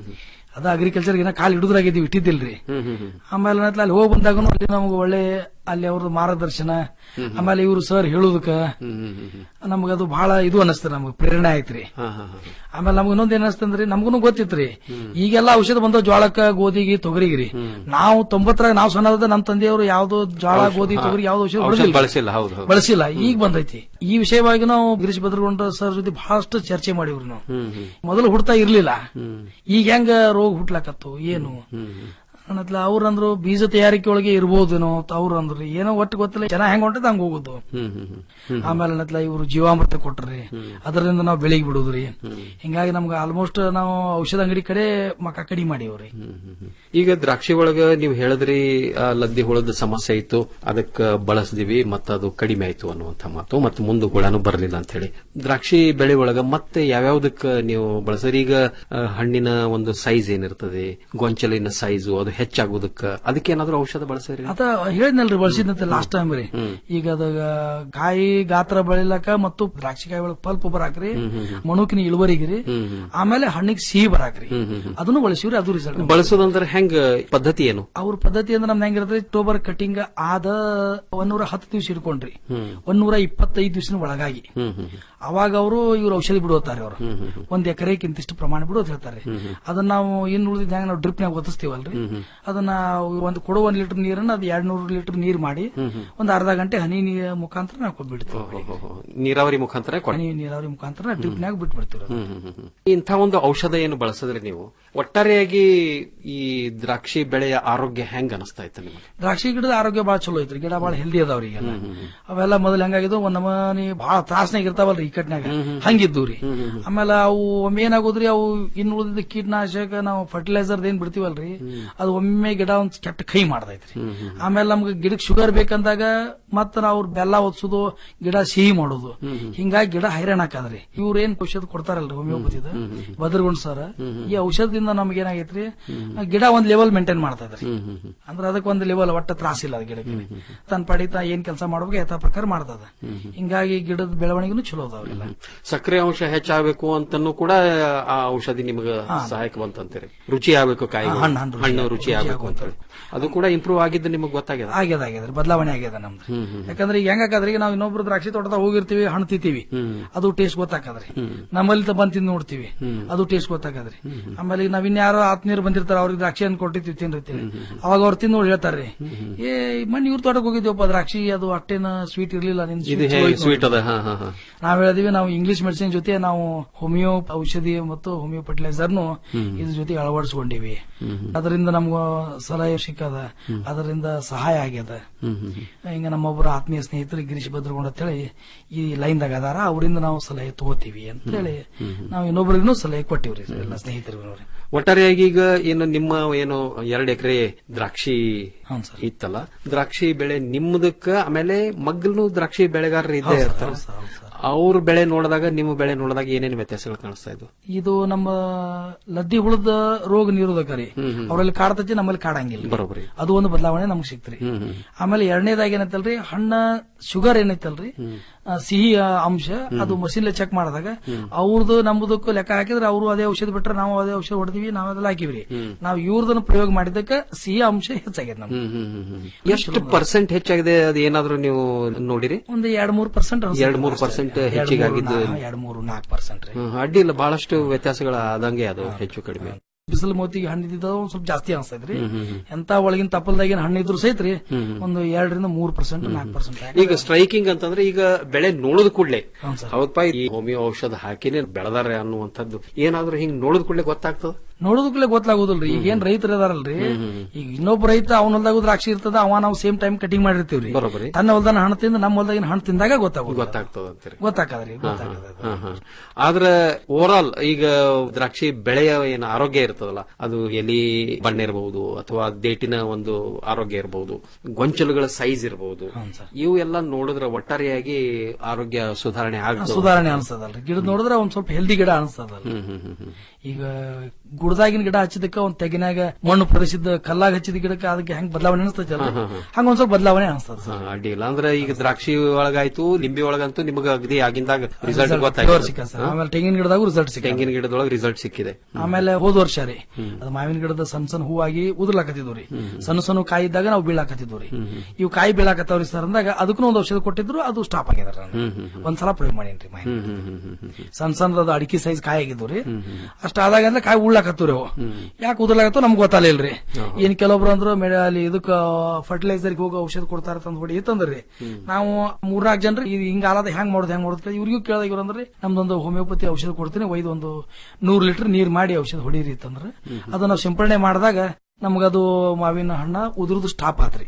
S11: ಅದ ಅಗ್ರಿಕಲ್ಚರ್ ಏನ ಕಾಲ್ ಹಿಡಿದ್ರಾಗಿದ್ದೀವಿ ಇಟ್ಟಿದ್ದಿಲ್ರಿ ಆಮೇಲೆ ಅನ್ನತ್ಲ ಅಲ್ಲಿ ಹೋಗಿ ಬಂದಾಗ ಅಲ್ಲಿ ನಮ್ಗೆ ಒಳ್ಳೆ ಅಲ್ಲಿ ಅವ್ರದ್ದು ಮಾರ್ಗದರ್ಶನ ಆಮೇಲೆ ಇವರು ಸರ್ ಹೇಳುದಕ್ಕ ನಮಗದು ಬಹಳ ಇದು ಅನಸ್ತ ನಮ್ಗೆ ಪ್ರೇರಣೆ ಆಯ್ತ್ರಿ ಆಮೇಲೆ ನಮ್ಗೆ ಇನ್ನೊಂದ್ ಏನ್ ಅನಸ್ತಂದ್ರಿ ನಮ್ಗೂ ಗೊತ್ತಿತ್ರಿ ಈಗೆಲ್ಲ ಔಷಧ ಬಂದವ ಜೋಳಕ್ಕ ಗೋಧಿಗೆ ತೊಗರಿಗಿರಿ ನಾವು ತೊಂಬತ್ತರಾಗ ನಾವು ಸಣ್ಣದ ನಮ್ಮ ತಂದೆಯವರು ಯಾವ್ದು ಜೋಳ ಗೋಧಿ ತೊಗರಿ ಯಾವ್ದು ಔಷಧ
S7: ಔಷಧ
S11: ಹೊಡೆದಿಲ್ಲ.
S7: ಬಳಸಿಲ್ಲ ಹೌದು ಹೌದು
S11: ಬಳಸಿಲ್ಲ ಈಗ ಬಂದೈತಿ ಈ ವಿಷಯವಾಗಿ ನಾವು ಗಿರೀಶ್ ಭದ್ರಗೊಂಡ ಸರ್ ಜೊತೆ ಬಹಳಷ್ಟು ಚರ್ಚೆ ಮಾಡಿವ್ರಿ ನಾವು
S7: ಹ್ಮ್ ಹ್ಮ್
S11: ಮೊದಲು ಹುಡ್ತಾ ಇರ್ಲಿಲ್ಲ ಈಗ ಹೆಂಗ ರೋಗ ಹುಟ್ಲಾಕತ್ತು ಏನು ಅನ್ನತ್ಲ ಅವ್ರಂದ್ರು ಬೀಜ ತಯಾರಿಕೆ ಒಳಗೆ ಇರ್ಬೋದೇನೋ ಅಂತ ಅವ್ರು ಅಂದ್ರಿ ಏನೋ ಒಟ್ಟು ಗೊತ್ತಿಲ್ಲ ಜನ ಹೆಂಗ್ ಹೊಂಟದ ಹಂಗ ಹೋಗುದು
S7: ಹ್ಮ್ ಹ್ಮ್ ಹ್ಮ್ ಹ್ಮ್
S11: ಆಮೇಲೆ ಅನ್ನತ್ಲ ಇವ್ರು ಜೀವಾಮೃತ ಕೊಟ್ರಿ ಅದರಿಂದ ನಾವು ಬೆಳಿಗ್ಗೆ ಬಿಡುದ್ರಿ ಹಿಂಗಾಗಿ ನಮ್ಗೆ ಆಲ್ಮೋಸ್ಟ್ ನಾವು ಔಷಧ ಅಂಗಡಿ ಕಡೆ ಮಕ್ಕ ಕಡಿಮೆ ಮಾಡಿವ್ರಿ
S7: ಈಗ ದ್ರಾಕ್ಷಿ ಒಳಗ ನೀವು ಹೇಳಿದ್ರಿ ಆ, ಲದ್ದಿ ಹುಳದ ಸಮಸ್ಯೆ ಇತ್ತು ಅದಕ್ಕ ಬಳಸ್ದಿವಿ ಮತ್ತ ಅದು ಕಡಿಮೆ ಆಯ್ತು ಅನ್ನುವಂಥ ಮಾತು ಮತ್ತೆ ಮುಂದೆ ಹುಳನು ಬರಲಿಲ್ಲ ಅಂತ ಹೇಳಿ ದ್ರಾಕ್ಷಿ ಬೆಳೆ ಒಳಗ ಮತ್ತೆ ಯಾವ್ಯಾವ್ದಕ್ಕ ನೀವು ಬಳಸಿದ್ರಿ ಈಗ ಆ, ಹಣ್ಣಿನ ಒಂದು ಸೈಜ್ ಏನಿರ್ತದೆ ಗೊಂಚಲಿನ ಸೈಜು ಅದು ಹೆಚ್ಚಾಗೋದಕ್ಕ ಅದಕ್ಕೇನಾದ್ರೂ ಔಷಧ ಬಳಸಿದ್ರಿ
S11: ಅದ ಹೇಳಿದ್ನಲ್ರಿ ಬಳಸಿದಂತೆ ಲಾಸ್ಟ್ ಟೈಮ್ ರೀ ಈಗ ಅದ ಕಾಯಿ ಗಾತ್ರ ಬೆಳಿಲಕ ಮತ್ತು ದ್ರಾಕ್ಷಿ ಕಾಯಿ ಒಳಗ್ ಪಲ್ಪ್ ಬರಾಕ್ರಿ ಮಣುಕಿನ ಇಳುವರಿಗೆ ರೀ ಆಮೇಲೆ ಹಣ್ಣಿಗೆ ಸಿಹಿ ಬರಾಕ್ರಿ ಅದನ್ನು ಬಳಸಿವ್ರಿ ಅದು ರಿಸಲ್ಟ್
S7: ಬಳಸೋದಂದ್ರೆ ಹೆಂಗ ಪದ್ಧತಿ ಏನು
S11: ಅವ್ರ ಪದ್ಧತಿ ಅಂದ್ರೆ ನಮ್ದು ಹೆಂಗಿರ್ತದೆ ಅಕ್ಟೋಬರ್ ಕಟಿಂಗ್ ಆದ ಒಂದೂರ ಹತ್ತು ದಿವಸ ಇಟ್ಕೊಂಡ್ರಿ ಒಂದೂರ ಇಪ್ಪತ್ತೈದು ದಿವಸನ ಒಳಗಾಗಿ ಅವಾಗ ಅವರು ಇವ್ರು ಔಷಧಿ ಬಿಡುತ್ತಾರೆ ಅವರು ಒಂದ್ ಎಕರೆಗೆ ಇಂತಿಷ್ಟು ಪ್ರಮಾಣ ಬಿಡೋದು ಹೇಳ್ತಾರೆ ಅದನ್ನ ನಾವು ಇನ್ನು ಉಳಿದಿದ್ದ ಹೆಂಗ ನಾವು ಡ್ರಿಪ್ ನಾಗ ಒದಿಸ್ತೀವಲ್ರಿ ಅದನ್ನ ಒಂದು ಕೊಡೋ ಒಂದ್ ಲೀಟರ್ ನೀರನ್ನ ಅದು ಎರಡ್ ನೂರು ಲೀಟರ್ ನೀರ್ ಮಾಡಿ ಒಂದ್ ಅರ್ಧ ಗಂಟೆ ಹನಿ ನೀರ್ ಮುಖಾಂತರ ನಾವು ಕೊಟ್ಬಿಡ್ತೀವಿ
S7: ನೀರಾವರಿ ಮುಖಾಂತರ ಕೊಡಿ
S11: ಹನಿ ನೀರಾವರಿ ಮುಖಾಂತರ ಡ್ರಿಪ್ ನಾಗ ಬಿಟ್ಬಿಡ್ತೀವಿ
S7: ಹ್ಮ್ ಹ್ಮ್ ಹ್ಮ್ ಹ್ಮ್. ಇಂಥ ಒಂದು ಔಷಧ ಏನು ಬಳಸಿದ್ರಿ ನೀವು ಒಟ್ಟಾರೆಯಾಗಿ ಈ ದ್ರಾಕ್ಷಿ ಬೆಳೆಯ ಆರೋಗ್ಯ ಹೆಂಗ್ ಅನಿಸ್ತಾ ಇತ್ತು ನಿಮಗೆ
S11: ದ್ರಾಕ್ಷಿ ಗಿಡದ ಆರೋಗ್ಯ ಬಹಳ ಚಲೋ ಐತ್ರಿ ಗಿಡ ಬಹಳ ಹೆಲ್ದಿ ಅದಾವ್ರಿ ಈಗೆಲ್ಲ ಅವೆಲ್ಲ ಮೊದಲು ಹೆಂಗಾಗಿದ್ವು ಒಂದ್ ನಮನಿ ಬಹಳ ತ್ರಾಸ್ನಾಗ ಇರ್ತಾವಲ್ರಿ ಈ ಕಟ್ನ್ಯಾಗ ಹಂಗಿದ್ದು ರೀ ಆಮೇಲೆ ಅವು ಒಮ್ಮೆ ಏನಾಗೋದ್ರಿ ಅವು ಇನ್ನು ಉಳಿದಿದ್ದ ಕೀಟನಾಶಕ ನಾವು ಫರ್ಟಿಲೈಸರ್ ಏನ್ ಬಿಡ್ತೀವಲ್ರಿ ಅದು ಒಮ್ಮೆ ಗಿಡ ಒಂದ್ ಕೆಟ್ಟ ಕೈ ಮಾಡ್ದೈತ್ರಿ ಆಮೇಲೆ ನಮ್ಗೆ ಗಿಡಕ್ಕೆ ಶುಗರ್ ಬೇಕಂದಾಗ ಮತ್ತ ನಾವು ಬೆಲ್ಲ ಒದ್ಸುದು ಗಿಡ ಸಿಹಿ ಮಾಡೋದು ಹಿಂಗಾಗಿ ಗಿಡ ಹೈರಾಣ ಹಾಕದ್ರಿ ಇವ್ರ ಏನ್ ಔಷಧ ಕೊಡ್ತಾರಲ್ರಿ ಹೋಮಿಯೋಪತಿದ ಬದ್ರಗುಂಡ್ ಸರ್ ಈ ಔಷಧದಿಂದ ನಮ್ಗೆ ಏನಾಗೈತ್ರಿ ಗಿಡ ಒಂದ್ ಲೆವೆಲ್ ಮೇಂಟೈನ್ ಮಾಡ್ತಾ ಇದ್ರಿ ಅಂದ್ರೆ ಅದಕ್ಕೆ ಒಂದು ಲೆವೆಲ್ ಒಟ್ಟ ತ್ರಾಸಿಲ್ಲ ಅದು ಗಿಡಕ್ಕೆ ತನ್ನ ಪಡಿತಾ ಏನ್ ಕೆಲಸ ಮಾಡ್ಬೇಕು ಯಥಾ ಪ್ರಕಾರ ಮಾಡ್ತದ ಹಿಂಗಾಗಿ ಗಿಡದ ಬೆಳವಣಿಗೆನು ಚಲೋ ಅದಾವೆಲ್ಲ
S7: ಸಕ್ಕರೆ ಅಂಶ ಹೆಚ್ಚಾಗಬೇಕು ಅಂತನೂ ಕೂಡ ಆ ಔಷಧಿ ನಿಮಗೆ ಸಹಾಯಕ ಬಂತಂತೀರಿ ರುಚಿ ಆಗ್ಬೇಕು ಕಾಯಿ
S11: ಹಣ್ಣು, ಹಣ್ಣು ರುಚಿ
S7: ಹಣ್ಣು
S11: ಆಗ್ಬೇಕು,
S7: ರುಚಿ
S11: ರುಚಿ
S7: ಆಗ್ಬೇಕು ಅಂತ ಹೇಳಿ ಅದು ಕೂಡ ಇಂಪ್ರೂವ್ ಆಗಿದ್ದು ನಿಮಗೆ ಗೊತ್ತಾಗ್ಯದ
S11: ಆಗ್ಯದ ಆಗ್ಯದ್ರಿ ಬದಲಾವಣೆ ಆಗ್ಯದ ನಮ್ದು ಯಾಕಂದ್ರೆ ಈಗ ಹೆಂಗಾಕದ್ರಿ ಈಗ ನಾವು ಇನ್ನೊಬ್ರು ದ್ರಾಕ್ಷಿ ತೋಟದಾಗ ಹೋಗಿರ್ತೀವಿ ಹಣ್ಣು ತಿಂತೀವಿ ಅದು ಟೇಸ್ಟ್ ಗೊತ್ತಾಕದ್ರಿ ನಮ್ಮಲ್ಲಿ ತ ಬಂದ್ ತಿಂದ್ ನೋಡ್ತೀವಿ ಅದು ಟೇಸ್ಟ್ ಗೊತ್ತಾಕದ್ರಿ ಆಮೇಲೆ ಈಗ ನಾವ್ ಇನ್ಯಾರೋ ಆತ್ಮೀಯರು ಬಂದಿರ್ತಾರ ಅವ್ರಿಗೆ ದ್ರಾಕ್ಷಿ ಹಣ್ಣು ಕೊಟ್ಟಿರ್ತೀವಿ ತಿನ್ನಿರ್ತೀವಿ ಅವಾಗ ಅವ್ರು ತಿಂದು ನೋಡಿ ಹೇಳ್ತಾರ್ರಿ ಏ ಮಣ್ಣಿ ಇವ್ರ ತೋಟಕ್ಕೆ ಹೋಗಿದ್ವಪ್ಪ ದ್ರಾಕ್ಷಿ ಅದು ಅಷ್ಟೇನ ಸ್ವೀಟ್ ಇರ್ಲಿಲ್ಲ ನಿನ್
S7: ಇದು
S11: sweet ಚಲೋ ಐತ್
S7: ಸ್ವೀಟ್
S11: ನೋಡಿ.
S7: ಅದ ಹಾ ಹಾ ಹಾ
S11: ನಾವ್ ಹೇಳಿದಿವಿ ನಾವು ಇಂಗ್ಲಿಷ್ ಮೆಡಿಸಿನ್ ಜೊತೆ ನಾವು ಹೋಮಿಯೋ ಔಷಧಿ ಮತ್ತು ಹೋಮಿಯೋ ಫರ್ಟಿಲೈಸರ್ನು ಇದ್ರ ಜೊತೆ ಅಳವಡಿಸ್ಕೊಂಡಿವಿ ಅದರಿಂದ ನಮ್ಗ ಸಲಹೆ ಸಿಕ್ಕದ ಅದರಿಂದ ಸಹಾಯ ಆಗ್ಯದ ಹಿಂಗ ನಮ್ಮೊಬ್ಬರು ಆತ್ಮೀಯ ಸ್ನೇಹಿತರು ಗಿರೀಶ್ ಭದ್ರಗೊಂಡ ಅಂತೇಳಿ ಈ ಲೈನ್ದಾಗ ಅದಾರ ಅವರಿಂದ ನಾವು ಸಲಹೆ ತಗೋತೀವಿ ಅಂತ ಹೇಳಿ ನಾವು ಇನ್ನೊಬ್ಬರಿಗೂ ಸಲಹೆ ಕೊಟ್ಟಿವ್ರಿ ಎಲ್ಲ ಸ್ನೇಹಿತರಿಗೂ
S7: ಒಟ್ಟಾರೆಯಾಗಿ ಈಗ ಏನು ನಿಮ್ಮ ಏನು ಎರಡು ಎಕರೆ ದ್ರಾಕ್ಷಿ
S11: ಹೌದು ಸರ್.
S7: ಇತ್ತಲ್ಲ ದ್ರಾಕ್ಷಿ ಬೆಳೆ ನಿಮ್ಮದಕ್ಕ ಆಮೇಲೆ ಮಗ್ಗಲ್ನು ದ್ರಾಕ್ಷಿ ಬೆಳೆಗಾರರು ಇದ್ದೇ
S11: ಹೌದು ಸರ್,
S7: ಇರ್ತಾರೆ
S11: ಹೌದು ಸರ್, ಹೌದು ಸರ್.
S7: ಅವ್ರ ಬೆಳೆ ನೋಡಿದಾಗ ನಿಮ್ಮ ಬೆಳೆ ನೋಡಿದಾಗ ಏನೇನು ವ್ಯತ್ಯಾಸಗಳು ಕಾಣಿಸ್ತಾ ಇದ್ವು
S11: ಇದು ನಮ್ಮ ಲದ್ದಿ ಹುಳದ ರೋಗ ನಿರೋಧಕ ರೀ ಅವರಲ್ಲಿ ಕಾಡ್ತೈತಿ ನಮ್ಮಲ್ಲಿ ಕಾಡಂಗಿಲ್ಲ
S7: ಬರೋಬ್ರಿ
S11: ಅದು ಒಂದು ಬದಲಾವಣೆ ನಮ್ಗೆ ಸಿಕ್ತ್ರಿ ಆಮೇಲೆ ಎರಡನೇದಾಗಿ ಏನೈತಲ್ರಿ ಹಣ್ಣ ಶುಗರ್ ಏನೈತಲ್ರಿ ಆ, ಸಿಹಿ ಆ, ಅಂಶ ಅದು ಮಷಿನ್ ಚೆಕ್ ಮಾಡಿದಾಗ ಅವ್ರದ್ದು ನಮ್ಮದಕ್ಕೂ ಲೆಕ್ಕ ಹಾಕಿದ್ರೆ ಅವರು ಅದೇ ಔಷಧ ಬಿಟ್ರೆ ನಾವು ಅದೇ ಔಷಧ ಹೊಡೆದಿವಿ ನಾವು ಅದೆಲ್ಲ ಹಾಕಿವ್ರಿ ನಾವು ಇವ್ರದನ್ನ ಪ್ರಯೋಗ ಮಾಡಿದ್ದಕ್ಕೆ ಸಿಹಿ ಅಂಶ ಹೆಚ್ಚಾಗಿದೆ ನಮ್ಗೆ
S7: ಹ್ಮ್ ಹ್ಮ್ ಹ್ಮ್ ಹ್ಮ್. ಎಷ್ಟು ಪರ್ಸೆಂಟ್ ಹೆಚ್ಚಾಗಿದೆ ಅದು ಏನಾದ್ರೂ ನೀವು ನೋಡಿರಿ
S11: ಒಂದು ಎರಡ್ ಮೂರ್ ಪರ್ಸೆಂಟ್
S7: ಎರಡ್ ಮೂರ್ percent ಹೆಚ್ಚಿಗಾಗಿದ್ದು.
S11: ಎರಡ್ ಮೂರು ನಾಲ್ಕು ಪರ್ಸೆಂಟ್ ರೀ
S7: ಹ್ಮ್, ಅಡ್ಡಿ ಇಲ್ಲ ಬಹಳಷ್ಟು ವ್ಯತ್ಯಾಸಗಳ ಆದಂಗೆ ಅದು ಹೆಚ್ಚು ಕಡಿಮೆ
S11: ಬಿಸಿಲು ಮೋತಿಗೆ ಹಣ್ಣಿದ್ದ ಒಂದ್ ಸ್ವಲ್ಪ ಜಾಸ್ತಿ ಅನ್ಸ್ತೈತ್ರಿ ಎಂತ ಒಳಗಿನ ತಪ್ಪಲ್ದಾಗಿನ ಹಣ್ಣು ಇದ್ರು ಸಹಿತ್ರಿ ಒಂದು ಎರಡರಿಂದ ಮೂರ್ ಪರ್ಸೆಂಟ್ ನಾಲ್ಕು ಪರ್ಸೆಂಟ್
S7: ಈಗ ಸ್ಟ್ರೈಕಿಂಗ್ ಅಂತಂದ್ರೆ ಈಗ ಬೆಳೆ ನೋಡಿದ ಕೂಡಲೇ
S11: ಹೌದ್ ಸರ್.
S7: ಹೌದಪ್ಪ ಈ ಹೋಮಿಯೋ ಔಷಧ ಹಾಕಿನೇ ಬೆಳೆದಾರೆ ಅನ್ನುವಂಥದ್ದು ಏನಾದ್ರೂ ಹಿಂಗ್ ನೋಡಿದ ಕೂಡಲೇ ಗೊತ್ತಾಗ್ತದ
S11: ನೋಡೋದಕ್ಕೂ ಗೊತ್ತಾಗುದಿಲ್ರಿ ಈಗ ಏನ್ ರೈತರು ಇದಾರಲ್ರಿ ಈಗ ಇನ್ನೊಬ್ಬ ರೈತ ಅವನ ಹೊಲ್ದಾಗ ದ್ರಾಕ್ಷಿ ಇರ್ತದ ಅವ ನಾವು ಸೇಮ್ ಟೈಮ್ ಕಟಿಂಗ್ ಮಾಡಿರ್ತೀವ್ರಿ
S7: ಬರೋಬ್ಬರಿ
S11: ತನ್ನ ಹೊಲ್ದಾನ ಹಣ್ಣು ತಿಂದು ನಮ್ಮ ಹೊಲ್ದಾಗಿನ ಹಣ್ಣು ತಿಂದಾಗ ಗೊತ್ತಾಗೋದು
S7: ಗೊತ್ತಾಗ್ತದ ಅಂತೀರಿ
S11: ಗೊತ್ತಾಕದ್ರಿ ಗೊತ್ತಾಗದ
S7: ಹಾ, ಹಾ. ಆದ್ರೆ ಓವರ್ ಆಲ್ ಈಗ ದ್ರಾಕ್ಷಿ ಬೆಳೆಯ ಏನು ಆರೋಗ್ಯ ಇರ್ತದಲ್ಲ ಅದು ಎಲಿ ಬಣ್ಣ ಇರಬಹುದು ಅಥವಾ ದೇಟಿನ ಒಂದು ಆರೋಗ್ಯ ಇರಬಹುದು ಗೊಂಚಲುಗಳ ಸೈಜ್ ಇರಬಹುದು ಇವು ಎಲ್ಲ ನೋಡಿದ್ರೆ ಒಟ್ಟಾರೆಯಾಗಿ ಆರೋಗ್ಯ ಸುಧಾರಣೆ ಆಗ್ತದೆ
S11: ಸುಧಾರಣೆ ಅನ್ಸ್ತದಲ್ರಿ ಗಿಡ ನೋಡಿದ್ರೆ ಒಂದ್ ಸ್ವಲ್ಪ ಹೆಲ್ದಿ ಗಿಡ ಅನ್ಸ್ತದಲ್ರಿ
S7: ಹ್ಮ್ ಹ್ಮ್ ಹ್ಮ್ ಹ್ಮ್
S11: ಈಗ ಗುಡದಾಗಿನ ಗಿಡ ಹಚ್ಚಿದಕ್ಕ ಒಂದ್ ತೆಗಿನಾಗ ಮಣ್ಣು ಪ್ರದೇಶದ ಕಲ್ಲಾಗ ಹಚ್ಚಿದ ಗಿಡಕ್ಕೆ ಅದಕ್ಕೆ ಹೆಂಗ್ ಬದಲಾವಣೆ ಅನಿಸ್ತೈತಿ ಹಂಗ ಒಂದ್ ಸ್ವಲ್ಪ ಬದಲಾವಣೆ ಅನಿಸ್ತದ
S7: ಹಾ, ಅಡ್ಡಿ ಇಲ್ಲ ಅಂದ್ರೆ ಈಗ ದ್ರಾಕ್ಷಿ ಒಳಗಾಯ್ತು ಲಿಂಬಿ ಒಳಗಂತೂ ನಿಮಗೆ ಅಗದಿ ಆಗಿಂದಾಗ ರಿಸಲ್ಟ್
S11: ಸಿಕ್ಕ
S7: ಗೊತ್ತಾಯ್ತು
S11: ಸರ್ ಆಮೇಲೆ ತೆಂಗಿನ ಗಿಡದಾಗೂ ರಿಸಲ್ಟ್ ಸಿಕ್ಕ
S7: ತೆಂಗಿನ ಗಿಡದೊಳಗೆ ರಿಸಲ್ಟ್ ಸಿಕ್ಕಿದೆ
S11: ಆಮೇಲೆ ಹೋದ ವರ್ಷ ರೀ ಅದು ಮಾವಿನ ಗಿಡದ ಸಣ್ಣ ಸಣ್ಣ ಹೂವಾಗಿ ಉದುರ್ಲಾಕತ್ತಿದ್ವು ರೀ ಸಣ್ಣ ಸಣ್ಣ ಕಾಯಿ ಇದ್ದಾಗ ನಾವು ಬೀಳಾಕತ್ತಿದ್ವು ರೀ ಇವು ಕಾಯಿ ಬೀಳಾಕತ್ತಾವ್ರಿ ಸರ್ ಅಂದಾಗ ಅದಕ್ಕೂ ಒಂದು ಔಷಧ ಕೊಟ್ಟಿದ್ರು ಅದು ಸ್ಟಾಪ್ ಆಗ್ಯದ ಒಂದ್ಸಲ ಪ್ರಯೋಗ ಮಾಡೀನ್ರಿ ಮಾವಿನ
S7: ಹ್ಮ್ ಹ್ಮ್ ಹ್ಮ್ ಹ್ಮ್ ಹ್ಮ್
S11: ಸಣ್ಣ ಸಣ್ಣದ ಅಡಿಕೆ ಸೈಜ್ ಕಾಯಿ ಆಗಿದ್ವು ರೀ ಅಷ್ಟ ಆದಾಗ ಅಂದ್ರೆ ಕಾಯಿ ಉಳ್ಳಾಕತ್ತು ರೀ ಅವು ಯಾಕೆ ಉದುರ್ಲಾಕತ್ತೋ ನಮ್ಗೆ ಗೊತ್ತಾಲಿಲ್ರಿ ಏನ್ ಕೆಲವೊಬ್ರು ಅಂದ್ರು ಮೇಡ ಅಲ್ಲಿ ಇದಕ್ಕ ಫರ್ಟಿಲೈಸರ್ ಹೋಗಿ ಔಷಧ ಕೊಡ್ತಾರ ತಂದ್ ಹೊಡಿ ಇತ್ತಂದ್ರಿ ನಾವು ಮೂರ್ನಾಲ್ಕು ಜನರು ಇದು ಹಿಂಗ ಆಲದ ಹೆಂಗ್ ಮಾಡೋದು ಹೆಂಗ್ ಮಾಡೋದು ಇವ್ರಿಗೂ ಕೇಳಿದಾಗ ಇವ್ರು ಅಂದ್ರೆ ನಮ್ದೊಂದು ಹೋಮಿಯೋಪತಿ ಔಷಧ ಕೊಡ್ತೀನಿ ಒಯ್ದು ಒಂದು ನೂರ್ ಲೀಟರ್ ನೀರ್ ಮಾಡಿ ಔಷಧ ಹೊಡೀರಿ ಅಂತಂದ್ರೆ ಅದು ನಾವು ಸಿಂಪಡಣೆ ಮಾಡಿದಾಗ ನಮಗದು ಮಾವಿನ ಹಣ್ಣ ಉದುರುದು ಸ್ಟಾಪ್ ಆತ್ರಿ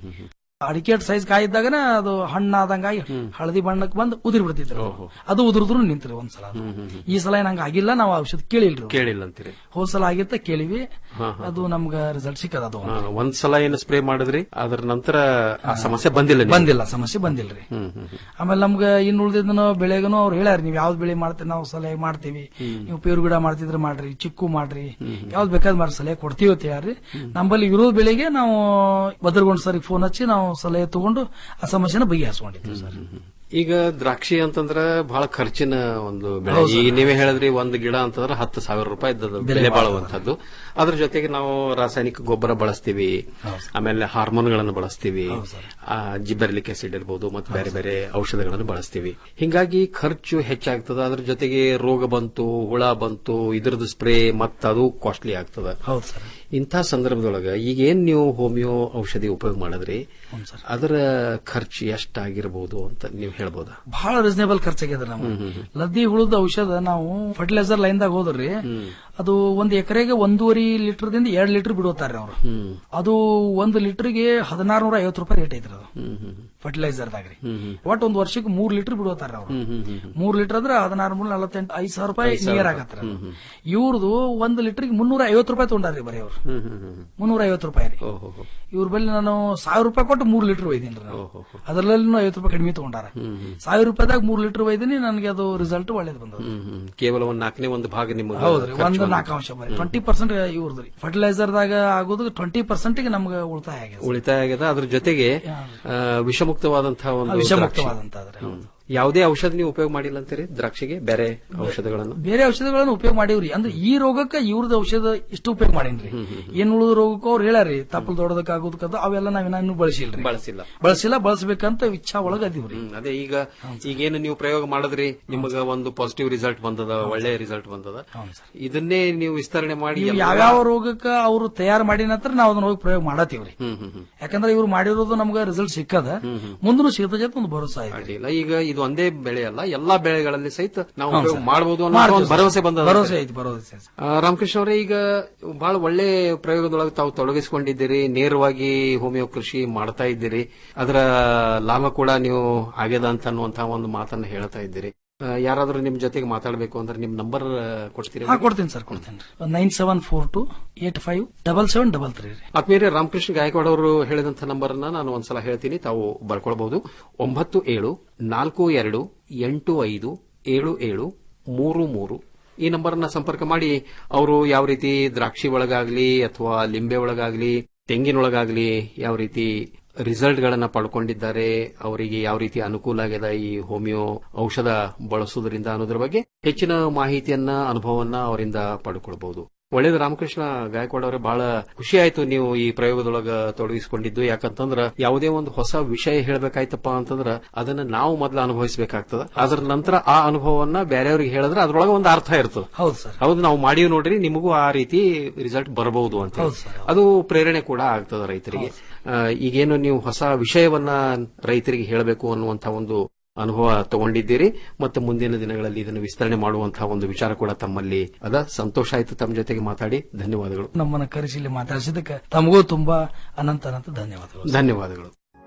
S11: ಅಡಿಕೆ ಸೈಜ್ ಕಾಯಿ ಇದ್ದಾಗನ ಅದು ಹಣ್ಣಾದಂಗಾಗಿ ಹಳದಿ ಬಣ್ಣಕ್ಕೆ ಬಂದು ಉದಿರ್ ಬಿಡ್ತಿದ್ರು ಅದು ಉದುರುದ್ರು ನಿಂತ್ರಿ ಒಂದ್ಸಲ ಅದು. ಈ ಸಲ ಏನ್ ಹಂಗ ಆಗಿಲ್ಲ ನಾವು ಔಷಧ ಕೇಳಿಲ್ರಿ
S7: ಕೇಳಿಲ್ಲ ಅಂತೀರಿ
S11: ಹೋದ್ ಸಲ ಆಗಿತ್ತ ಕೇಳಿವಿ
S7: ಹಾ, ಹಾ.
S11: ಅದು ನಮ್ಗ ರಿಸಲ್ಟ್ ಸಿಕ್ಕದ ಅದು
S7: ಹಾ, ಒಂದ್ ಸಲ ಏನು ಸ್ಪ್ರೇ ಮಾಡಿದ್ರಿ ಅದರ ನಂತರ ಆ ಸಮಸ್ಯೆ ಬಂದಿಲ್ಲ ನಿಮ್ಗೆ?
S11: ಬಂದಿಲ್ಲ ಸಮಸ್ಯೆ ಬಂದಿಲ್ರಿ
S7: ಹ್ಮ್ ಹ್ಮ್ ಹ್ಮ್.
S11: ಆಮೇಲೆ ನಮ್ಗ ಇನ್ ಉಳಿದಿದ್ದನು ಬೆಳೆಗನು ಅವ್ರು ಹೇಳ್ಯಾರ ನೀವ್ ಯಾವ್ದ್ ಬೆಳೆ ಮಾಡ್ತೀರಿ ನಾವು ಸಲಹೆ ಮಾಡ್ತೀವಿ ನೀವು ಪೇರು ಗಿಡ ಮಾಡ್ತಿದ್ರೆ ಮಾಡ್ರಿ ಚಿಕ್ಕು ಮಾಡ್ರಿ ಯಾವ್ದ್ ಬೇಕಾದ್ ಮಾಡ್ರಿ ಸಲಹೆ ಕೊಡ್ತೀವಿ ಅಂತ ಹೇಳ್ರಿ ನಮ್ಮಲ್ಲಿ ಇರೋ ಬೆಳೆಗೆ ನಾವು ಬದ್ರಗೊಂಡ್ ಸರ್ ಫೋನ್ ಹಚ್ಚಿ ನಾವು ಸಲಹೆ ತಗೊಂಡು ಆ ಸಮಸ್ಯೆನ ಬಗೆಹರಿಸ್ಕೊಂಡಿದ್ವಿ ಸರ್
S7: ಈಗ ದ್ರಾಕ್ಷಿ ಅಂತಂದ್ರ ಬಹಳ ಖರ್ಚಿನ ಒಂದು ಬೆಳೆ
S11: ಹೌದು
S7: ಈಗ
S11: ಸರ್.
S7: ನೀವೇ ಹೇಳಿದ್ರಿ ಒಂದ್ ಗಿಡ ಅಂತಂದ್ರೆ ಹತ್ತು ಸಾವಿರ ರೂಪಾಯಿ ಇದ್ದದ್ದು
S11: ಬೆಲೆ
S7: ಬೆಲೆ
S11: ಬಾಳುವಂಥದ್ದು.
S7: ಬಾಳುವಂತದ್ದು ಅದ್ರ ಜೊತೆಗೆ ನಾವು ರಾಸಾಯನಿಕ ಗೊಬ್ಬರ ಬಳಸ್ತೀವಿ ಆಮೇಲೆ ಹಾರ್ಮೋನ್ಗಳನ್ನು ಬಳಸ್ತೀವಿ ಆ, ಜಿಬ್ಬೆರ್ಲಿಕ್ ಆಸಿಡ್ ಇರ್ಬೋದು ಮತ್ತೆ ಬೇರೆ ಬೇರೆ ಔಷಧಗಳನ್ನು ಬಳಸ್ತೀವಿ ಹಿಂಗಾಗಿ ಖರ್ಚು ಹೆಚ್ಚಾಗ್ತದ ಅದ್ರ ಜೊತೆಗೆ ರೋಗ ಬಂತು ಹುಳ ಬಂತು ಇದ್ರದ್ದು ಸ್ಪ್ರೇ ಮತ್ತ ಅದು ಕಾಸ್ಟ್ಲಿ ಆಗ್ತದ
S11: ಹೌದು ಸರ್
S7: ಇಂಥ ಸಂದರ್ಭದೊಳಗ ಈಗೇನ್ ನೀವು ಹೋಮಿಯೋ ಔಷಧಿ ಉಪಯೋಗ ಮಾಡಿದ್ರಿ ಅದರ ಖರ್ಚು ಎಷ್ಟಾಗಿರ್ಬೋದು ಅಂತ ನೀವು ಹೇಳ್ಬೋದಾ
S11: ಬಹಳ ರೀಸನೇಬಲ್ ಖರ್ಚಾಗ್ಯದ ನಮ್ಗೆ ಲದ್ದಿ ಹುಳದ ಔಷಧ ನಾವು ಫರ್ಟಿಲೈಸರ್ ಲೈನ್ ದಾಗ ಹೋದ್ರಿ ಅದು ಒಂದ್ ಎಕರೆಗೆ ಒಂದೂವರೆ ಲೀಟರ್ ದಿಂದ ಎರಡ್ ಲೀಟರ್ ಬಿಡುತ್ತಾರೆ ಅವರು ಅದು ಒಂದು ಲೀಟರ್ಗೆ ಹದಿನಾರು ನೂರ ಐವತ್ತು ರೂಪಾಯಿ ರೇಟ್ ಐತ್ರಿ ಅದು ಫರ್ಟಿಲೈಸರ್ ದಾಗ್ರಿ ಒಟ್ಟು ಒಂದ್ ವರ್ಷಕ್ಕೆ ಮೂರ್ ಲೀಟರ್ ಬಿಡುತ್ತಾರೆ ಅವರು ಮೂರ್ ಲೀಟರ್ ಅಂದ್ರೆ ಹದಿನಾರು ಮೂರ್ ನಲವತ್ತೆಂಟು ಐದ್ ಸಾವಿರ ರೂಪಾಯಿ
S7: ಐದ್ ಸಾವಿರ
S11: ನಿಯರ್
S7: ರೂಪಾಯಿ.
S11: ಆಗತ್ತರ
S7: ಹ್ಮ್, ಹ್ಮ್.
S11: ಇವ್ರದು ಒಂದ್ ಲೀಟರ್ಗೆ ಮುನ್ನೂರ ಐವತ್ತು ರೂಪಾಯಿ ತಗೊಂಡಾರ್ರಿ ಬರೀ ಅವ್ರು ಮುನ್ನೂರ ಐವತ್ತು ರೂಪಾಯಿ ರೀ ಇವ್ರ ಬಲ್ಲಿ ನಾನು ಸಾವಿರ ರೂಪಾಯಿ ಕೊಟ್ಟು ಮೂರ್ ಲೀಟರ್ ಒಯ್ದೀನಿ ನಾನು ಅದರಲ್ಲೂ ಐವತ್ತು ರೂಪಾಯಿ ಕಡಿಮೆ ತಗೊಂಡಾರ ಸಾವಿರ ರೂಪಾಯಿದಾಗ ಮೂರ್ ಲೀಟರ್ ಒಯ್ದೀನಿ ನನಗೆ ಅದು ರಿಸಲ್ಟ್ ಒಳ್ಳೇದು ಬಂದದ
S7: ಹ್ಮ್, ಹ್ಮ್. ಕೇವಲ ಒಂದ್ ನಾಲ್ಕನೇ ಒಂದು ಭಾಗ ನಿಮಗೆ
S11: ಹೌದ್ರಿ
S7: ಖರ್ಚು
S11: ಒಂದು
S7: ಬಂದಿದೆ.
S11: ನಾಲ್ಕು ಅಂಶ ಬರೀ ಟ್ವೆಂಟಿ ಪರ್ಸೆಂಟ್ ಇವ್ರದ್ರಿ ಫರ್ಟಿಲೈಸರ್ ದಾಗ ಆಗೋದು ಟ್ವೆಂಟಿ ಪರ್ಸೆಂಟ್ ನಮ್ಗೆ ಉಳಿತಾಯ ಆಗಿದೆ
S7: ಉಳಿತಾಯ ಆಗ್ಯದ ಅದ್ರ ಜೊತೆಗೆ ಆ, ವಿಷಮುಕ್ತವಾದಂತಹ ಒಂದು
S11: ವಿಷಮುಕ್ತವಾದಂತಾದ್ರೆ
S7: ದ್ರಾಕ್ಷಿ. ಹ್ಮ್. ಯಾವುದೇ ಔಷಧ ನೀವು ಉಪಯೋಗ ಮಾಡಿಲ್ಲ ಅಂತೀರಿ ದ್ರಾಕ್ಷಿಗೆ ಬೇರೆ ಔಷಧಗಳನ್ನು
S11: ಬೇರೆ ಔಷಧಗಳನ್ನು ಉಪಯೋಗ ಮಾಡೀವ್ರಿ ಅಂದ್ರೆ ಈ ರೋಗಕ್ಕೆ ಇವ್ರದ್ದು ಔಷಧ ಇಷ್ಟು ಉಪಯೋಗ ಮಾಡೀನ್ರಿ ಏನ್ ಉಳಿದ ರೋಗಕ್ಕೂ ಅವ್ರು ಹೇಳ್ಯಾರಿ ತಪ್ಪಲ್ ದೊಡ್ಡದಕ್ಕೆ ಆಗೋದಕ್ಕದು ಅವೆಲ್ಲ ನಾವಿನ್ನ ಇನ್ನೂ ಬಳಸಿಲ್ರಿ
S7: ಬಳಸಿಲ್ಲ
S11: ಬಳಸಿಲ್ಲ ಬಳಸಬೇಕಂತ ಇಚ್ಛಾ ಒಳಗ ಅದೀವ್ರಿ
S7: ಹ್ಮ್, ಅದೇ ಈಗ ಈಗೇನು ನೀವು ಪ್ರಯೋಗ ಮಾಡಿದ್ರಿ ನಿಮಗ ಒಂದು ಪಾಸಿಟಿವ್ ರಿಸಲ್ಟ್ ಬಂದದ ಒಳ್ಳೆ ರಿಸಲ್ಟ್ ಬಂದದ ಇದನ್ನೇ ನೀವು ವಿಸ್ತರಣೆ ಮಾಡಿ
S11: ಇವು
S7: ಎಲ್ಲ-
S11: ಯಾವ್ಯಾವ ರೋಗಕ್ಕ ಅವರು ತಯಾರು ಮಾಡಿದ ನಂತರ ನಾವು ಅದನ್ನ ಹೋಗಿ ಪ್ರಯೋಗ ಮಾಡತ್ತೀವ್ರಿ
S7: ಹ್ಮ್ ಹ್ಮ್ ಹ್ಮ್
S11: ಯಾಕಂದ್ರೆ ಇವ್ರು ಮಾಡಿರೋದು ನಮ್ಗೆ ರಿಸಲ್ಟ್ ಸಿಕ್ಕದ ಮುಂದೂ ಸಿಗದ ಜೊತೆ ಒಂದು ಭರೋಸಾ ಇದೆ
S7: ಅಡ್ಡಿಲ್ಲ ಈಗ ಇದು ಒಂದೇ ಬೆಳೆ ಅಲ್ಲ ಎಲ್ಲಾ ಬೆಳೆಗಳಲ್ಲಿ ಸಹಿತ ನಾವು
S11: ಹೌದು
S7: ಉಪಯೋಗ
S11: ಸರ್.
S7: ಮಾಡಬಹುದು ಅನ್ನೋ
S11: ಮಾಡ್ತೀವಿ
S7: ಒಂದು
S11: ಸರ್.
S7: ಭರವಸೆ ಬಂದದ
S11: ಭರವಸೆ ಐತಿ ಭರವಸೆ ಐತಿ.
S7: ಆ, ರಾಮಕೃಷ್ಣ ಅವರೇ ಈಗ ಬಹಳ ಒಳ್ಳೆ ಪ್ರಯೋಗದೊಳಗೆ ತಾವು ತೊಡಗಿಸಿಕೊಂಡಿದ್ದೀರಿ ನೇರವಾಗಿ ಹೋಮಿಯೋ ಕೃಷಿ ಮಾಡ್ತಾ ಇದ್ದೀರಿ ಅದರ ಲಾಭ ಕೂಡ ನೀವು ಆಗ್ಯದ ಅಂತ ಅನ್ನುವಂತಹ ಒಂದು ಮಾತನ್ನ ಹೇಳ್ತಾ ಇದ್ದೀರಿ ಆ, ಯಾರಾದ್ರೂ ನಿಮ್ ಜೊತೆಗೆ ಮಾತಾಡಬೇಕು ಅಂದ್ರೆ ನಿಮ್ ನಂಬರ್ ಕೊಡ್ತೀರಿ
S11: ಹಾ ಕೊಡ್ತೀನಿ ಸರ್ ಕೊಡ್ತೀನಿ nine seven four two eight five double seven double three ರೀ
S7: ಆತ್ಮೀಯರೇ ರಾಮಕೃಷ್ಣ ಗಾಯಕವಾಡ್ ಅವರು ಹೇಳಿದಂತ ನಂಬರ್ ಅನ್ನ ನಾನು ಒಂದ್ಸಲ ಹೇಳ್ತೀನಿ ತಾವು ಬರ್ಕೊಳ್ಬಹುದು ಒಂಬತ್ತು ಏಳು ನಾಲ್ಕು ಎರಡು ಎಂಟು ಐದು ಏಳು ಏಳು ಮೂರು ಮೂರು ಈ ನಂಬರ್ ಅನ್ನ ಸಂಪರ್ಕ ಮಾಡಿ ಅವರು ಯಾವ ರೀತಿ ದ್ರಾಕ್ಷಿ ಒಳಗಾಗ್ಲಿ ಅಥವಾ ಲಿಂಬೆ ಒಳಗಾಗ್ಲಿ ತೆಂಗಿನೊಳಗಾಗ್ಲಿ ಯಾವ ರೀತಿ ರಿಸಲ್ಟ್ ಗಳನ್ನ ಪಡ್ಕೊಂಡಿದ್ದಾರೆ ಅವರಿಗೆ ಯಾವ ರೀತಿ ಅನುಕೂಲ ಆಗಿದೆ ಈ ಹೋಮಿಯೋ ಔಷಧ ಬಳಸುವುದರಿಂದ ಅನ್ನೋದ್ರ ಬಗ್ಗೆ ಹೆಚ್ಚಿನ ಮಾಹಿತಿಯನ್ನ ಅನುಭವವನ್ನ ಅವರಿಂದ ಪಡ್ಕೊಳ್ಬಹುದು ಒಳ್ಳೇದು ರಾಮಕೃಷ್ಣ ಗಾಯಕವಾಡ್ ಅವರೇ ಬಹಳ ಖುಷಿ ಆಯ್ತು ನೀವು ಈ ಪ್ರಯೋಗದೊಳಗ ತೊಡಗಿಸಿಕೊಂಡಿದ್ದು ಯಾಕಂತಂದ್ರ ಯಾವುದೇ ಒಂದು ಹೊಸ ವಿಷಯ ಹೇಳ್ಬೇಕಾಯ್ತಪ್ಪ ಅಂತಂದ್ರ ಅದನ್ನ ನಾವು ಮೊದಲು ಅನುಭವಿಸಬೇಕಾಗ್ತದ ಅದರ ನಂತರ ಆ ಅನುಭವವನ್ನ ಬೇರೆಯವ್ರಿಗೆ ಹೇಳಿದ್ರೆ ಅದ್ರೊಳಗೆ ಒಂದು ಅರ್ಥ ಇರ್ತದೆ
S11: ಹೌದು ಸರ್
S7: ಹೌದು ನಾವು ಮಾಡೀವಿ ನೋಡ್ರಿ ನಿಮಗೂ ಆ ರೀತಿ ರಿಸಲ್ಟ್ ಬರಬಹುದು ಅಂತ
S11: ಹೌದು ಸರ್,
S7: ಅದು ಪ್ರೇರಣೆ ಕೂಡ ಆಗ್ತದ ರೈತರಿಗೆ ಆ, ಈಗೇನು ನೀವು ಹೊಸ ವಿಷಯವನ್ನ ರೈತರಿಗೆ ಹೇಳಬೇಕು ಅನ್ನುವಂತಹ ಒಂದು ಅನುಭವ ತಗೊಂಡಿದ್ದೀರಿ ಮತ್ತು ಮುಂದಿನ ದಿನಗಳಲ್ಲಿ ಇದನ್ನು ವಿಸ್ತರಣೆ ಮಾಡುವಂತಹ ಒಂದು ವಿಚಾರ ಕೂಡ ತಮ್ಮಲ್ಲಿ ಅದ ಸಂತೋಷ ಆಯ್ತು ತಮ್ಮ ಜೊತೆಗೆ ಮಾತಾಡಿ ಧನ್ಯವಾದಗಳು
S11: ನಮ್ಮನ್ನ ಕರೆಸಿ ಇಲ್ಲಿ ಮಾತಾಡಿಸಿದ್ದಕ್ಕೆ ತಮಗೂ ತುಂಬಾ ಅನಂತ ಅನಂತ ಧನ್ಯವಾದಗಳು
S7: ಧನ್ಯವಾದಗಳು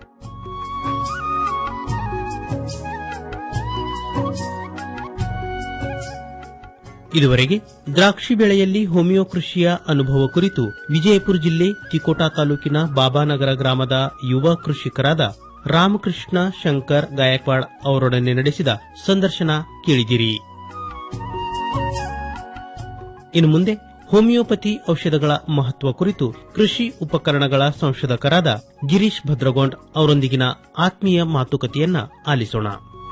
S10: ಇದುವರೆಗೆ ದ್ರಾಕ್ಷಿ ಬೆಳೆಯಲ್ಲಿ ಹೋಮಿಯೋ ಕೃಷಿಯ ಅನುಭವ ಕುರಿತು ವಿಜಯಪುರ ಜಿಲ್ಲೆ ತಿಕೋಟಾ ತಾಲೂಕಿನ ಬಾಬಾನಗರ ಗ್ರಾಮದ ಯುವ ಕೃಷಿಕರಾದ ರಾಮಕೃಷ್ಣ ಶಂಕರ್ ಗಾಯಕ್ವಾಡ್ ಅವರೊಡನೆ ನಡೆಸಿದ ಸಂದರ್ಶನ ಕೇಳಿದಿರಿ ಇನ್ನು ಮುಂದೆ ಹೋಮಿಯೋಪತಿ ಔಷಧಗಳ ಮಹತ್ವ ಕುರಿತು ಕೃಷಿ ಉಪಕರಣಗಳ ಸಂಶೋಧಕರಾದ ಗಿರೀಶ್ ಭದ್ರಗೋಂಡ್ ಅವರೊಂದಿಗಿನ ಆತ್ಮೀಯ ಮಾತುಕತೆಯನ್ನ ಆಲಿಸೋಣ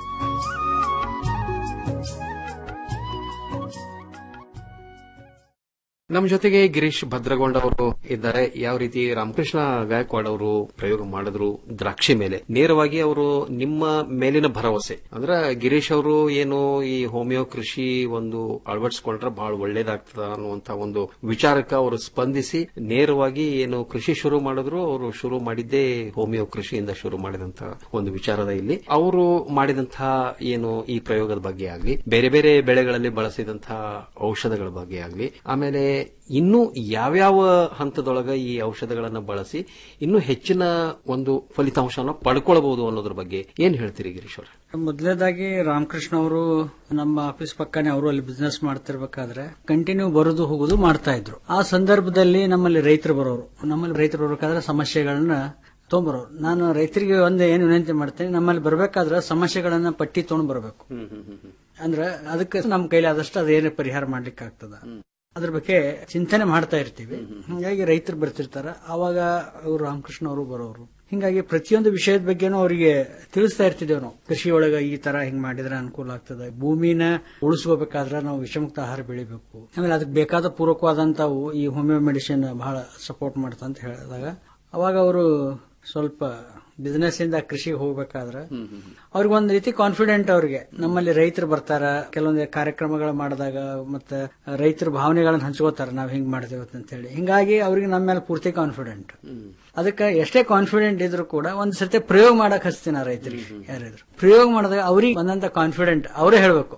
S7: ನಮ್ಮ ಜೊತೆಗೆ ಗಿರೀಶ್ ಭದ್ರಗೊಂಡ ಅವರು ಇದ್ದಾರೆ ಯಾವ ರೀತಿ ರಾಮಕೃಷ್ಣ ಗಾಯಕ್ವಾಡ್ ಅವರು ಪ್ರಯೋಗ ಮಾಡಿದ್ರು ದ್ರಾಕ್ಷಿ ಮೇಲೆ ನೇರವಾಗಿ ಅವರು ನಿಮ್ಮ ಮೇಲಿನ ಭರವಸೆ ಅಂದ್ರೆ ಗಿರೀಶ್ ಅವರು ಏನು ಈ ಹೋಮಿಯೋ ಕೃಷಿ ಒಂದು ಅಳವಡಿಸಿಕೊಂಡ್ರೆ ಬಹಳ ಒಳ್ಳೇದಾಗ್ತದ ಅನ್ನುವಂತ ಒಂದು ವಿಚಾರಕ್ಕೆ ಅವರು ಸ್ಪಂದಿಸಿ ನೇರವಾಗಿ ಏನು ಕೃಷಿ ಶುರು ಮಾಡಿದ್ರು ಅವರು ಶುರು ಮಾಡಿದ್ದೇ ಹೋಮಿಯೋ ಕೃಷಿಯಿಂದ ಶುರು ಮಾಡಿದಂತ ಒಂದು ವಿಚಾರದ ಇಲ್ಲಿ ಅವರು ಮಾಡಿದಂತಹ ಏನು ಈ ಪ್ರಯೋಗದ ಬಗ್ಗೆ ಆಗ್ಲಿ ಬೇರೆ ಬೇರೆ ಬೆಳೆಗಳಲ್ಲಿ ಬಳಸಿದಂತಹ ಔಷಧಗಳ ಬಗ್ಗೆ ಆಗ್ಲಿ ಆಮೇಲೆ ಇನ್ನೂ ಯಾವ್ಯಾವ ಹಂತದೊಳಗ ಈ ಔಷಧಗಳನ್ನ ಬಳಸಿ ಇನ್ನೂ ಹೆಚ್ಚಿನ ಒಂದು ಫಲಿತಾಂಶವನ್ನು ಪಡ್ಕೊಳ್ಬಹುದು ಅನ್ನೋದ್ರ ಬಗ್ಗೆ ಏನ್ ಹೇಳ್ತೀರಿ ಗಿರೀಶ್ ಅವ್ರೆ
S12: ಮೊದಲನೇದಾಗಿ ರಾಮಕೃಷ್ಣ ಅವರು ನಮ್ಮ ಆಫೀಸ್ ಪಕ್ಕನೆ ಅವರು ಅಲ್ಲಿ ಬಿಸ್ನೆಸ್ ಮಾಡ್ತಿರ್ಬೇಕಾದ್ರೆ ಕಂಟಿನ್ಯೂ ಬರೋದು ಹೋಗೋದು ಮಾಡ್ತಾ ಇದ್ರು ಆ ಸಂದರ್ಭದಲ್ಲಿ ನಮ್ಮಲ್ಲಿ ರೈತರು ಬರೋರು ನಮ್ಮಲ್ಲಿ ರೈತರು ಬರಬೇಕಾದ್ರೆ ಸಮಸ್ಯೆಗಳನ್ನ ತೊಗೊಂಬರೋರು ನಾನು ರೈತರಿಗೆ ಒಂದು ಏನು ವಿನಂತಿ ಮಾಡ್ತೇನೆ ನಮ್ಮಲ್ಲಿ ಬರಬೇಕಾದ್ರೆ ಸಮಸ್ಯೆಗಳನ್ನ ಪಟ್ಟಿ ತೊಗೊಂಡು ಬರಬೇಕು ಅಂದ್ರೆ ಅದಕ್ಕೆ ನಮ್ಮ ಕೈಲಿ ಆದಷ್ಟು ಅದೇನು ಪರಿಹಾರ ಮಾಡ್ಲಿಕ್ಕೆ ಆಗ್ತದ ಅದ್ರ ಬಗ್ಗೆ ಚಿಂತನೆ ಮಾಡ್ತಾ ಇರ್ತೀವಿ ಹಿಂಗಾಗಿ ರೈತರು ಬರ್ತಿರ್ತಾರ ಅವಾಗ ಅವರು ರಾಮಕೃಷ್ಣ ಅವರು ಬರೋರು ಹಿಂಗಾಗಿ ಪ್ರತಿಯೊಂದು ವಿಷಯದ ಬಗ್ಗೆನೂ ಅವರಿಗೆ ತಿಳಿಸ್ತಾ ಇರ್ತಿದ್ದೇವೆ ನಾವು ಕೃಷಿ ಒಳಗ ಈ ತರ ಹಿಂಗ್ ಮಾಡಿದ್ರೆ ಅನುಕೂಲ ಆಗ್ತದೆ ಭೂಮಿನ ಉಳಿಸ್ಕೋಬೇಕಾದ್ರೆ ನಾವು ವಿಷಮುಕ್ತ ಆಹಾರ ಬೆಳಿಬೇಕು ಆಮೇಲೆ ಅದಕ್ಕೆ ಬೇಕಾದ ಪೂರಕವಾದಂತವು ಈ ಹೋಮಿಯೋ ಮೆಡಿಸಿನ್ ಬಹಳ ಸಪೋರ್ಟ್ ಮಾಡ್ತಾ ಅಂತ ಹೇಳಿದಾಗ ಅವಾಗ ಅವರು ಸ್ವಲ್ಪ ಬಿಸ್ನೆಸ್ ಇಂದ ಕೃಷಿಗೆ ಹೋಗ್ಬೇಕಾದ್ರೆ ಅವ್ರಿಗೆ ಒಂದ್ ರೀತಿ ಕಾನ್ಫಿಡೆಂಟ್ ಅವ್ರಿಗೆ ನಮ್ಮಲ್ಲಿ ರೈತರು ಬರ್ತಾರ ಕೆಲವೊಂದು ಕಾರ್ಯಕ್ರಮಗಳು ಮಾಡಿದಾಗ ಮತ್ತೆ ರೈತರ ಭಾವನೆಗಳನ್ನ ಹಂಚ್ಕೋತಾರ ನಾವ್ ಹಿಂಗ್ ಮಾಡ್ತೇವೆ ಅಂತ ಹೇಳಿ ಹಿಂಗಾಗಿ ಅವ್ರಿಗೆ ನಮ್ಮ ಮೇಲೆ ಪೂರ್ತಿ ಕಾನ್ಫಿಡೆಂಟ್ ಅದಕ್ಕೆ ಎಷ್ಟೇ ಕಾನ್ಫಿಡೆಂಟ್ ಇದ್ರು ಕೂಡ ಒಂದ್ ಸರ್ತಿ ಪ್ರಯೋಗ ಮಾಡಕ್ ಹಚ್ತೀನಿ ಆ ರೈತರಿಗೆ ಯಾರಿದ್ರು ಪ್ರಯೋಗ ಮಾಡಿದಾಗ ಅವ್ರಿಗೆ ಬಂದಂತ ಕಾನ್ಫಿಡೆಂಟ್ ಅವರೇ ಹೇಳ್ಬೇಕು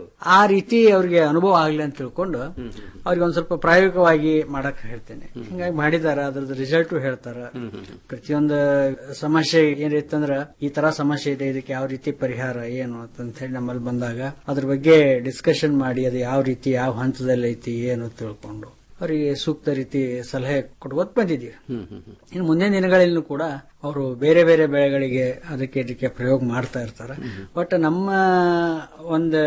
S12: ಆ ರೀತಿ ಅವ್ರಿಗೆ ಅನುಭವ ಆಗ್ಲಿ ಅಂತ ತಿಳ್ಕೊಂಡು ಅವ್ರಿಗೆ ಒಂದ್ ಸ್ವಲ್ಪ ಪ್ರಾಯೋಗಿಕವಾಗಿ ಮಾಡಕ್ ಹೇಳ್ತೇನೆ ಹಿಂಗಾಗಿ ಮಾಡಿದಾರ ಅದ್ರದ್ದು ರಿಸಲ್ಟ್ ಹೇಳ್ತಾರ ಪ್ರತಿಯೊಂದು ಸಮಸ್ಯೆ ಏನಿತ್ತಂದ್ರ ಈ ತರ ಸಮಸ್ಯೆ ಇದೆ ಇದಕ್ಕೆ ಯಾವ ರೀತಿ ಪರಿಹಾರ ಏನು ಅಂತ ಹೇಳಿ ನಮ್ಮಲ್ಲಿ ಬಂದಾಗ ಅದ್ರ ಬಗ್ಗೆ ಡಿಸ್ಕಷನ್ ಮಾಡಿ ಅದು ಯಾವ ರೀತಿ ಯಾವ ಹಂತದಲ್ಲಿ ಐತಿ ಏನು ತಿಳ್ಕೊಂಡು ಅವರಿಗೆ ಸೂಕ್ತ ರೀತಿ ಸಲಹೆ ಕೊಡ್ಬೋದು ಬಂದಿದ್ದೀವಿ ಇನ್ನು ಮುಂದಿನ ದಿನಗಳಲ್ಲೂ ಕೂಡ ಅವರು ಬೇರೆ ಬೇರೆ ಬೆಳೆಗಳಿಗೆ ಅದಕ್ಕೆ ಇದಕ್ಕೆ ಪ್ರಯೋಗ ಮಾಡ್ತಾ ಇರ್ತಾರೆ ಬಟ್ ನಮ್ಮ ಒಂದು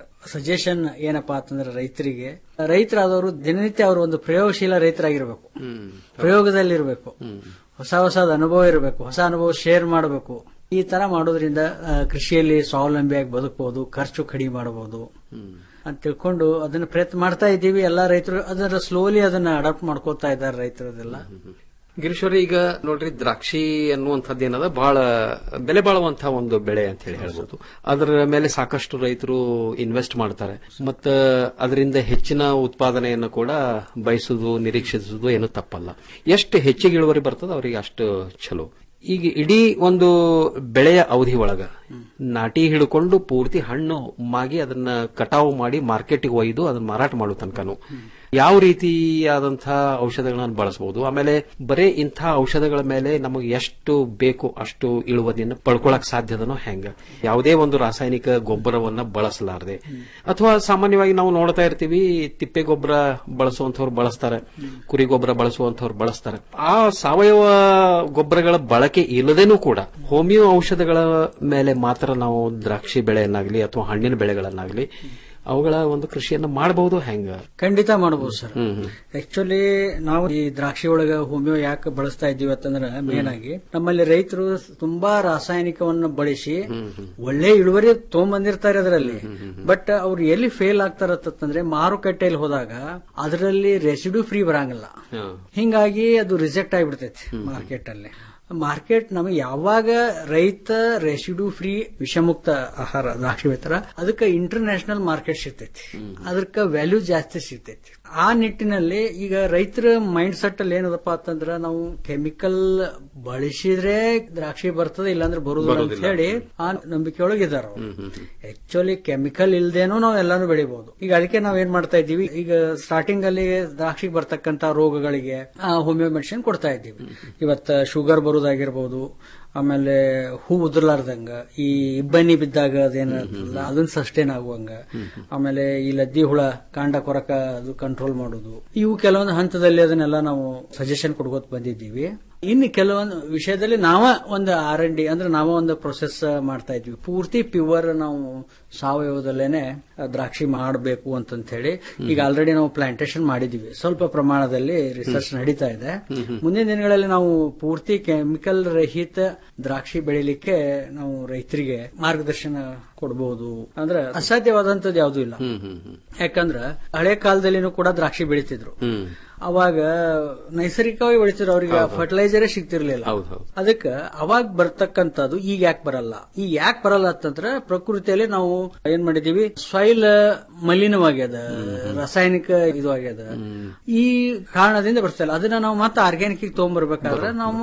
S12: ಸಜೆಷನ್ ಏನಪ್ಪಾ ಅಂತಂದ್ರೆ ರೈತರಿಗೆ ರೈತರಾದವರು ದಿನನಿತ್ಯ ಅವರು ಒಂದು ಪ್ರಯೋಗಶೀಲ ರೈತರಾಗಿರ್ಬೇಕು ಪ್ರಯೋಗದಲ್ಲಿರ್ಬೇಕು ಹೊಸ ಹೊಸದ ಅನುಭವ ಇರಬೇಕು ಹೊಸ ಅನುಭವ ಶೇರ್ ಮಾಡಬೇಕು ಈ ತರ ಮಾಡೋದ್ರಿಂದ ಆ, ಕೃಷಿಯಲ್ಲಿ ಸ್ವಾವಲಂಬಿಯಾಗಿ ಬದುಕಬಹುದು ಖರ್ಚು ಕಡಿಮೆ ಮಾಡಬಹುದು ಅಂತ ತಿಳ್ಕೊಂಡು ಅದನ್ನ ಪ್ರಯತ್ನ ಮಾಡ್ತಾ ಇದ್ದೀವಿ ಎಲ್ಲಾ ರೈತರು ಅದನ್ನ ಸ್ಲೋಲಿ ಅದನ್ನ ಅಡಾಪ್ಟ್ ಮಾಡ್ಕೋತಾ ಇದ್ದಾರೆ ರೈತರದೆಲ್ಲ
S7: ಗಿರೀಶ್ವರಿ ಈಗ ನೋಡ್ರಿ ದ್ರಾಕ್ಷಿ ಅನ್ನುವಂಥದ್ದು ಏನದ ಬಹಳ ಬೆಲೆ ಬಾಳುವಂತಹ ಒಂದು ಬೆಳೆ ಅಂತ ಹೇಳಿ ಹೇಳ್ಬೋದು ಅದರ ಮೇಲೆ ಸಾಕಷ್ಟು ರೈತರು ಇನ್ವೆಸ್ಟ್ ಮಾಡ್ತಾರೆ ಮತ್ತ ಅದರಿಂದ ಹೆಚ್ಚಿನ ಉತ್ಪಾದನೆಯನ್ನು ಕೂಡ ಬಯಸುದು ನಿರೀಕ್ಷಿಸುವುದು ಏನು ತಪ್ಪಲ್ಲ ಎಷ್ಟು ಹೆಚ್ಚಿಗೆ ಇಳುವರಿ ಬರ್ತದ ಅವರಿಗೆ ಅಷ್ಟು ಚಲೋ ಈಗ ಇಡೀ ಒಂದು ಬೆಳೆಯ ಅವಧಿ ಒಳಗ ನಾಟಿ ಹಿಡ್ಕೊಂಡು ಪೂರ್ತಿ ಹಣ್ಣು ಮಾಗಿ ಅದನ್ನ ಕಟಾವು ಮಾಡಿ ಮಾರ್ಕೆಟ್ಗೆ ಒಯ್ದು ಅದನ್ನ ಮಾರಾಟ ಮಾಡೋ ತನಕನು ಯಾವ ರೀತಿಯಾದಂತಹ ಔಷಧಗಳನ್ನ ಬಳಸಬಹುದು ಆಮೇಲೆ ಬರೇ ಇಂಥ ಔಷಧಗಳ ಮೇಲೆ ನಮಗೆ ಎಷ್ಟು ಬೇಕು ಅಷ್ಟು ಇಳುವರಿಯನ್ನು ಪಡ್ಕೊಳಕ್ ಸಾಧ್ಯದನೋ ಹೆಂಗ ಯಾವುದೇ ಒಂದು ರಾಸಾಯನಿಕ ಗೊಬ್ಬರವನ್ನ ಬಳಸಲಾರದೆ ಅಥವಾ ಸಾಮಾನ್ಯವಾಗಿ ನಾವು ನೋಡ್ತಾ ಇರ್ತೀವಿ ತಿಪ್ಪೆ ಗೊಬ್ಬರ ಬಳಸುವಂತವ್ರು ಬಳಸ್ತಾರೆ ಕುರಿ ಗೊಬ್ಬರ ಬಳಸುವಂತವ್ರು ಬಳಸ್ತಾರೆ ಆ ಸಾವಯವ ಗೊಬ್ಬರಗಳ ಬಳಕೆ ಇಲ್ಲದೇನೂ ಕೂಡ ಹೋಮಿಯೋ ಔಷಧಗಳ ಮೇಲೆ ಮಾತ್ರ ನಾವು ದ್ರಾಕ್ಷಿ ಬೆಳೆಯನ್ನಾಗ್ಲಿ ಅಥವಾ ಹಣ್ಣಿನ ಬೆಳೆಗಳನ್ನಾಗ್ಲಿ ಅವುಗಳ ಒಂದು ಕೃಷಿಯನ್ನ ಮಾಡಬಹುದು ಹೆಂಗ
S12: ಖಂಡಿತ ಮಾಡಬಹುದು ಸರ್
S7: ಹ್ಮ್ ಹ್ಮ್.
S12: ಆಕ್ಚುಲಿ ನಾವು ಈ ದ್ರಾಕ್ಷಿ ಒಳಗ ಹೋಮಿಯೋ ಯಾಕೆ ಬಳಸ್ತಾ ಇದ್ದೀವಿ ಅಂತಂದ್ರೆ ಮೇನ್ ಆಗಿ ನಮ್ಮಲ್ಲಿ ರೈತರು ತುಂಬಾ ರಾಸಾಯನಿಕವನ್ನು ಬಳಸಿ ಒಳ್ಳೆ ಇಳುವರಿ ತಗೊಂಬಂದಿರ್ತಾರೆ ಅದರಲ್ಲಿ ಬಟ್ ಅವ್ರು ಎಲ್ಲಿ ಫೇಲ್ ಆಗ್ತಾರ ಅಂತಂದ್ರೆ ಮಾರುಕಟ್ಟೆಯಲ್ಲಿ ಹೋದಾಗ ಅದರಲ್ಲಿ ರೆಸಿಡ್ಯೂ ಫ್ರೀ ಬರಂಗಿಲ್ಲ ಹಿಂಗಾಗಿ ಅದು ರಿಜೆಕ್ಟ್ ಆಗಿಬಿಡ್ತೈತಿ ಮಾರ್ಕೆಟ್ ಅಲ್ಲಿ ಮಾರ್ಕೆಟ್ ನಮಗೆ ಯಾವಾಗ ರೈತ ರೆಸಿಡ್ಯೂ ಫ್ರೀ ವಿಷಮುಕ್ತ ಆಹಾರ ದ್ರಾಕ್ಷಿ ಬೆಳಿತಾರ ಅದಕ್ಕೆ ಇಂಟರ್ನ್ಯಾಷನಲ್ ಮಾರ್ಕೆಟ್ ಸಿಗ್ತೈತಿ ಅದಕ್ಕೆ ವ್ಯಾಲ್ಯೂ ಜಾಸ್ತಿ ಸಿಗ್ತೈತಿ ಆ ನಿಟ್ಟಿನಲ್ಲಿ ಈಗ ರೈತರ ಮೈಂಡ್ ಸೆಟ್ ಅಲ್ಲಿ ಏನದಪ್ಪ ಅಂತಂದ್ರ ನಾವು ಕೆಮಿಕಲ್ ಬಳಸಿದ್ರೆ ದ್ರಾಕ್ಷಿ ಬರ್ತದೆ ಇಲ್ಲಾಂದ್ರೆ ಬರುದಿಲ್ಲ ಅಂತ
S7: ಬರೋದಿಲ್ಲ.
S12: ಹೇಳಿ ಆ ನಂಬಿಕೆ ಒಳಗಿದಾರ ಆಕ್ಚುಲಿ ಕೆಮಿಕಲ್ ಇಲ್ದೇನೂ ನಾವು ಎಲ್ಲಾನು ಬೆಳಿಬಹುದು ಈಗ ಅದಕ್ಕೆ ನಾವ್ ಏನ್ ಮಾಡ್ತಾ ಇದ್ದೀವಿ ಈಗ ಸ್ಟಾರ್ಟಿಂಗ್ ಅಲ್ಲಿ ದ್ರಾಕ್ಷಿಗೆ ಬರ್ತಕ್ಕಂತ ರೋಗಗಳಿಗೆ ಹೋಮಿಯೋ ಮೆಡಿಸಿನ್ ಕೊಡ್ತಾ ಇದ್ದೀವಿ ಇವತ್ತ ಶುಗರ್ ಬರುದಾಗಿರ್ಬೋದು ಆಮೇಲೆ ಹೂ ಉದುರ್ಲಾರ್ದಂಗ ಈ ಇಬ್ಬನಿ ಬಿದ್ದಾಗ ಅದೇನಲ್ಲ ಅದನ್ನ ಸಸ್ಟೈನ್ ಆಗುವಂಗ ಆಮೇಲೆ ಈ ಲದ್ದಿ ಹುಳ ಕಾಂಡ ಕೊರಕ ಅದು ಕಂಟ್ರೋಲ್ ಮಾಡೋದು ಇವು ಕೆಲವೊಂದು ಹಂತದಲ್ಲಿ ಅದನ್ನೆಲ್ಲ ನಾವು ಸಜೆಷನ್ ಕೊಡ್ಕೋತ ಬಂದಿದ್ದೀವಿ ಇನ್ನು ಕೆಲವೊಂದು ವಿಷಯದಲ್ಲಿ ನಾವ ಒಂದು ಆರ್ ಎನ್ ಡಿ ಅಂದ್ರೆ ನಾವ ಒಂದು ಪ್ರೊಸೆಸ್ ಮಾಡ್ತಾ ಇದ್ವಿ ಪೂರ್ತಿ ಪ್ಯೂರ್ ನಾವು ಸಾವಯವದಲ್ಲೇನೆ ದ್ರಾಕ್ಷಿ ಮಾಡಬೇಕು ಅಂತಂತ ಹೇಳಿ ಈಗ ಆಲ್ರೆಡಿ ನಾವು ಪ್ಲಾಂಟೇಶನ್ ಮಾಡಿದೀವಿ ಸ್ವಲ್ಪ ಪ್ರಮಾಣದಲ್ಲಿ ರಿಸರ್ಚ್ ನಡೀತಾ ಇದೆ ಮುಂದಿನ ದಿನಗಳಲ್ಲಿ ನಾವು ಪೂರ್ತಿ ಕೆಮಿಕಲ್ ರಹಿತ ದ್ರಾಕ್ಷಿ ಬೆಳಿಲಿಕ್ಕೆ ನಾವು ರೈತರಿಗೆ ಮಾರ್ಗದರ್ಶನ ಕೊಡಬಹುದು ಅಂದ್ರೆ ಅಸಾಧ್ಯವಾದಂತದ್ದು ಯಾವುದೂ ಇಲ್ಲ ಯಾಕಂದ್ರ ಹಳೆ ಕಾಲದಲ್ಲಿನೂ ಕೂಡ ದ್ರಾಕ್ಷಿ ಬೆಳಿತಿದ್ರು ಅವಾಗ ನೈಸರ್ಗಿಕವಾಗಿ ಬೆಳಿತಿದ್ರು ಅವ್ರಿಗೆ ಫರ್ಟಿಲೈಸರೇ ಸಿಗ್ತಿರ್ಲಿಲ್ಲ ಅದಕ್ಕೆ ಅವಾಗ ಬರ್ತಕ್ಕಂಥದ್ದು ಈಗ ಯಾಕೆ ಬರಲ್ಲ ಈಗ ಯಾಕೆ ಬರಲ್ಲ ಅಂತಂದ್ರೆ ಪ್ರಕೃತಿಯಲ್ಲಿ ನಾವು ಏನ್ ಮಾಡಿದೀವಿ ಸಾಯಿಲ್ ಮಲಿನವಾಗ್ಯದ ರಾಸಾಯನಿಕ ಇದು ಆಗ್ಯದ ಈ ಕಾರಣದಿಂದ ಬರ್ತಾ ಇಲ್ಲ ಅದನ್ನ ನಾವು ಮತ್ತೆ ಆರ್ಗ್ಯಾನಿಕ್ ತಗೊಂಡ್ಬರ್ಬೇಕಾದ್ರೆ ನಮ್ಮ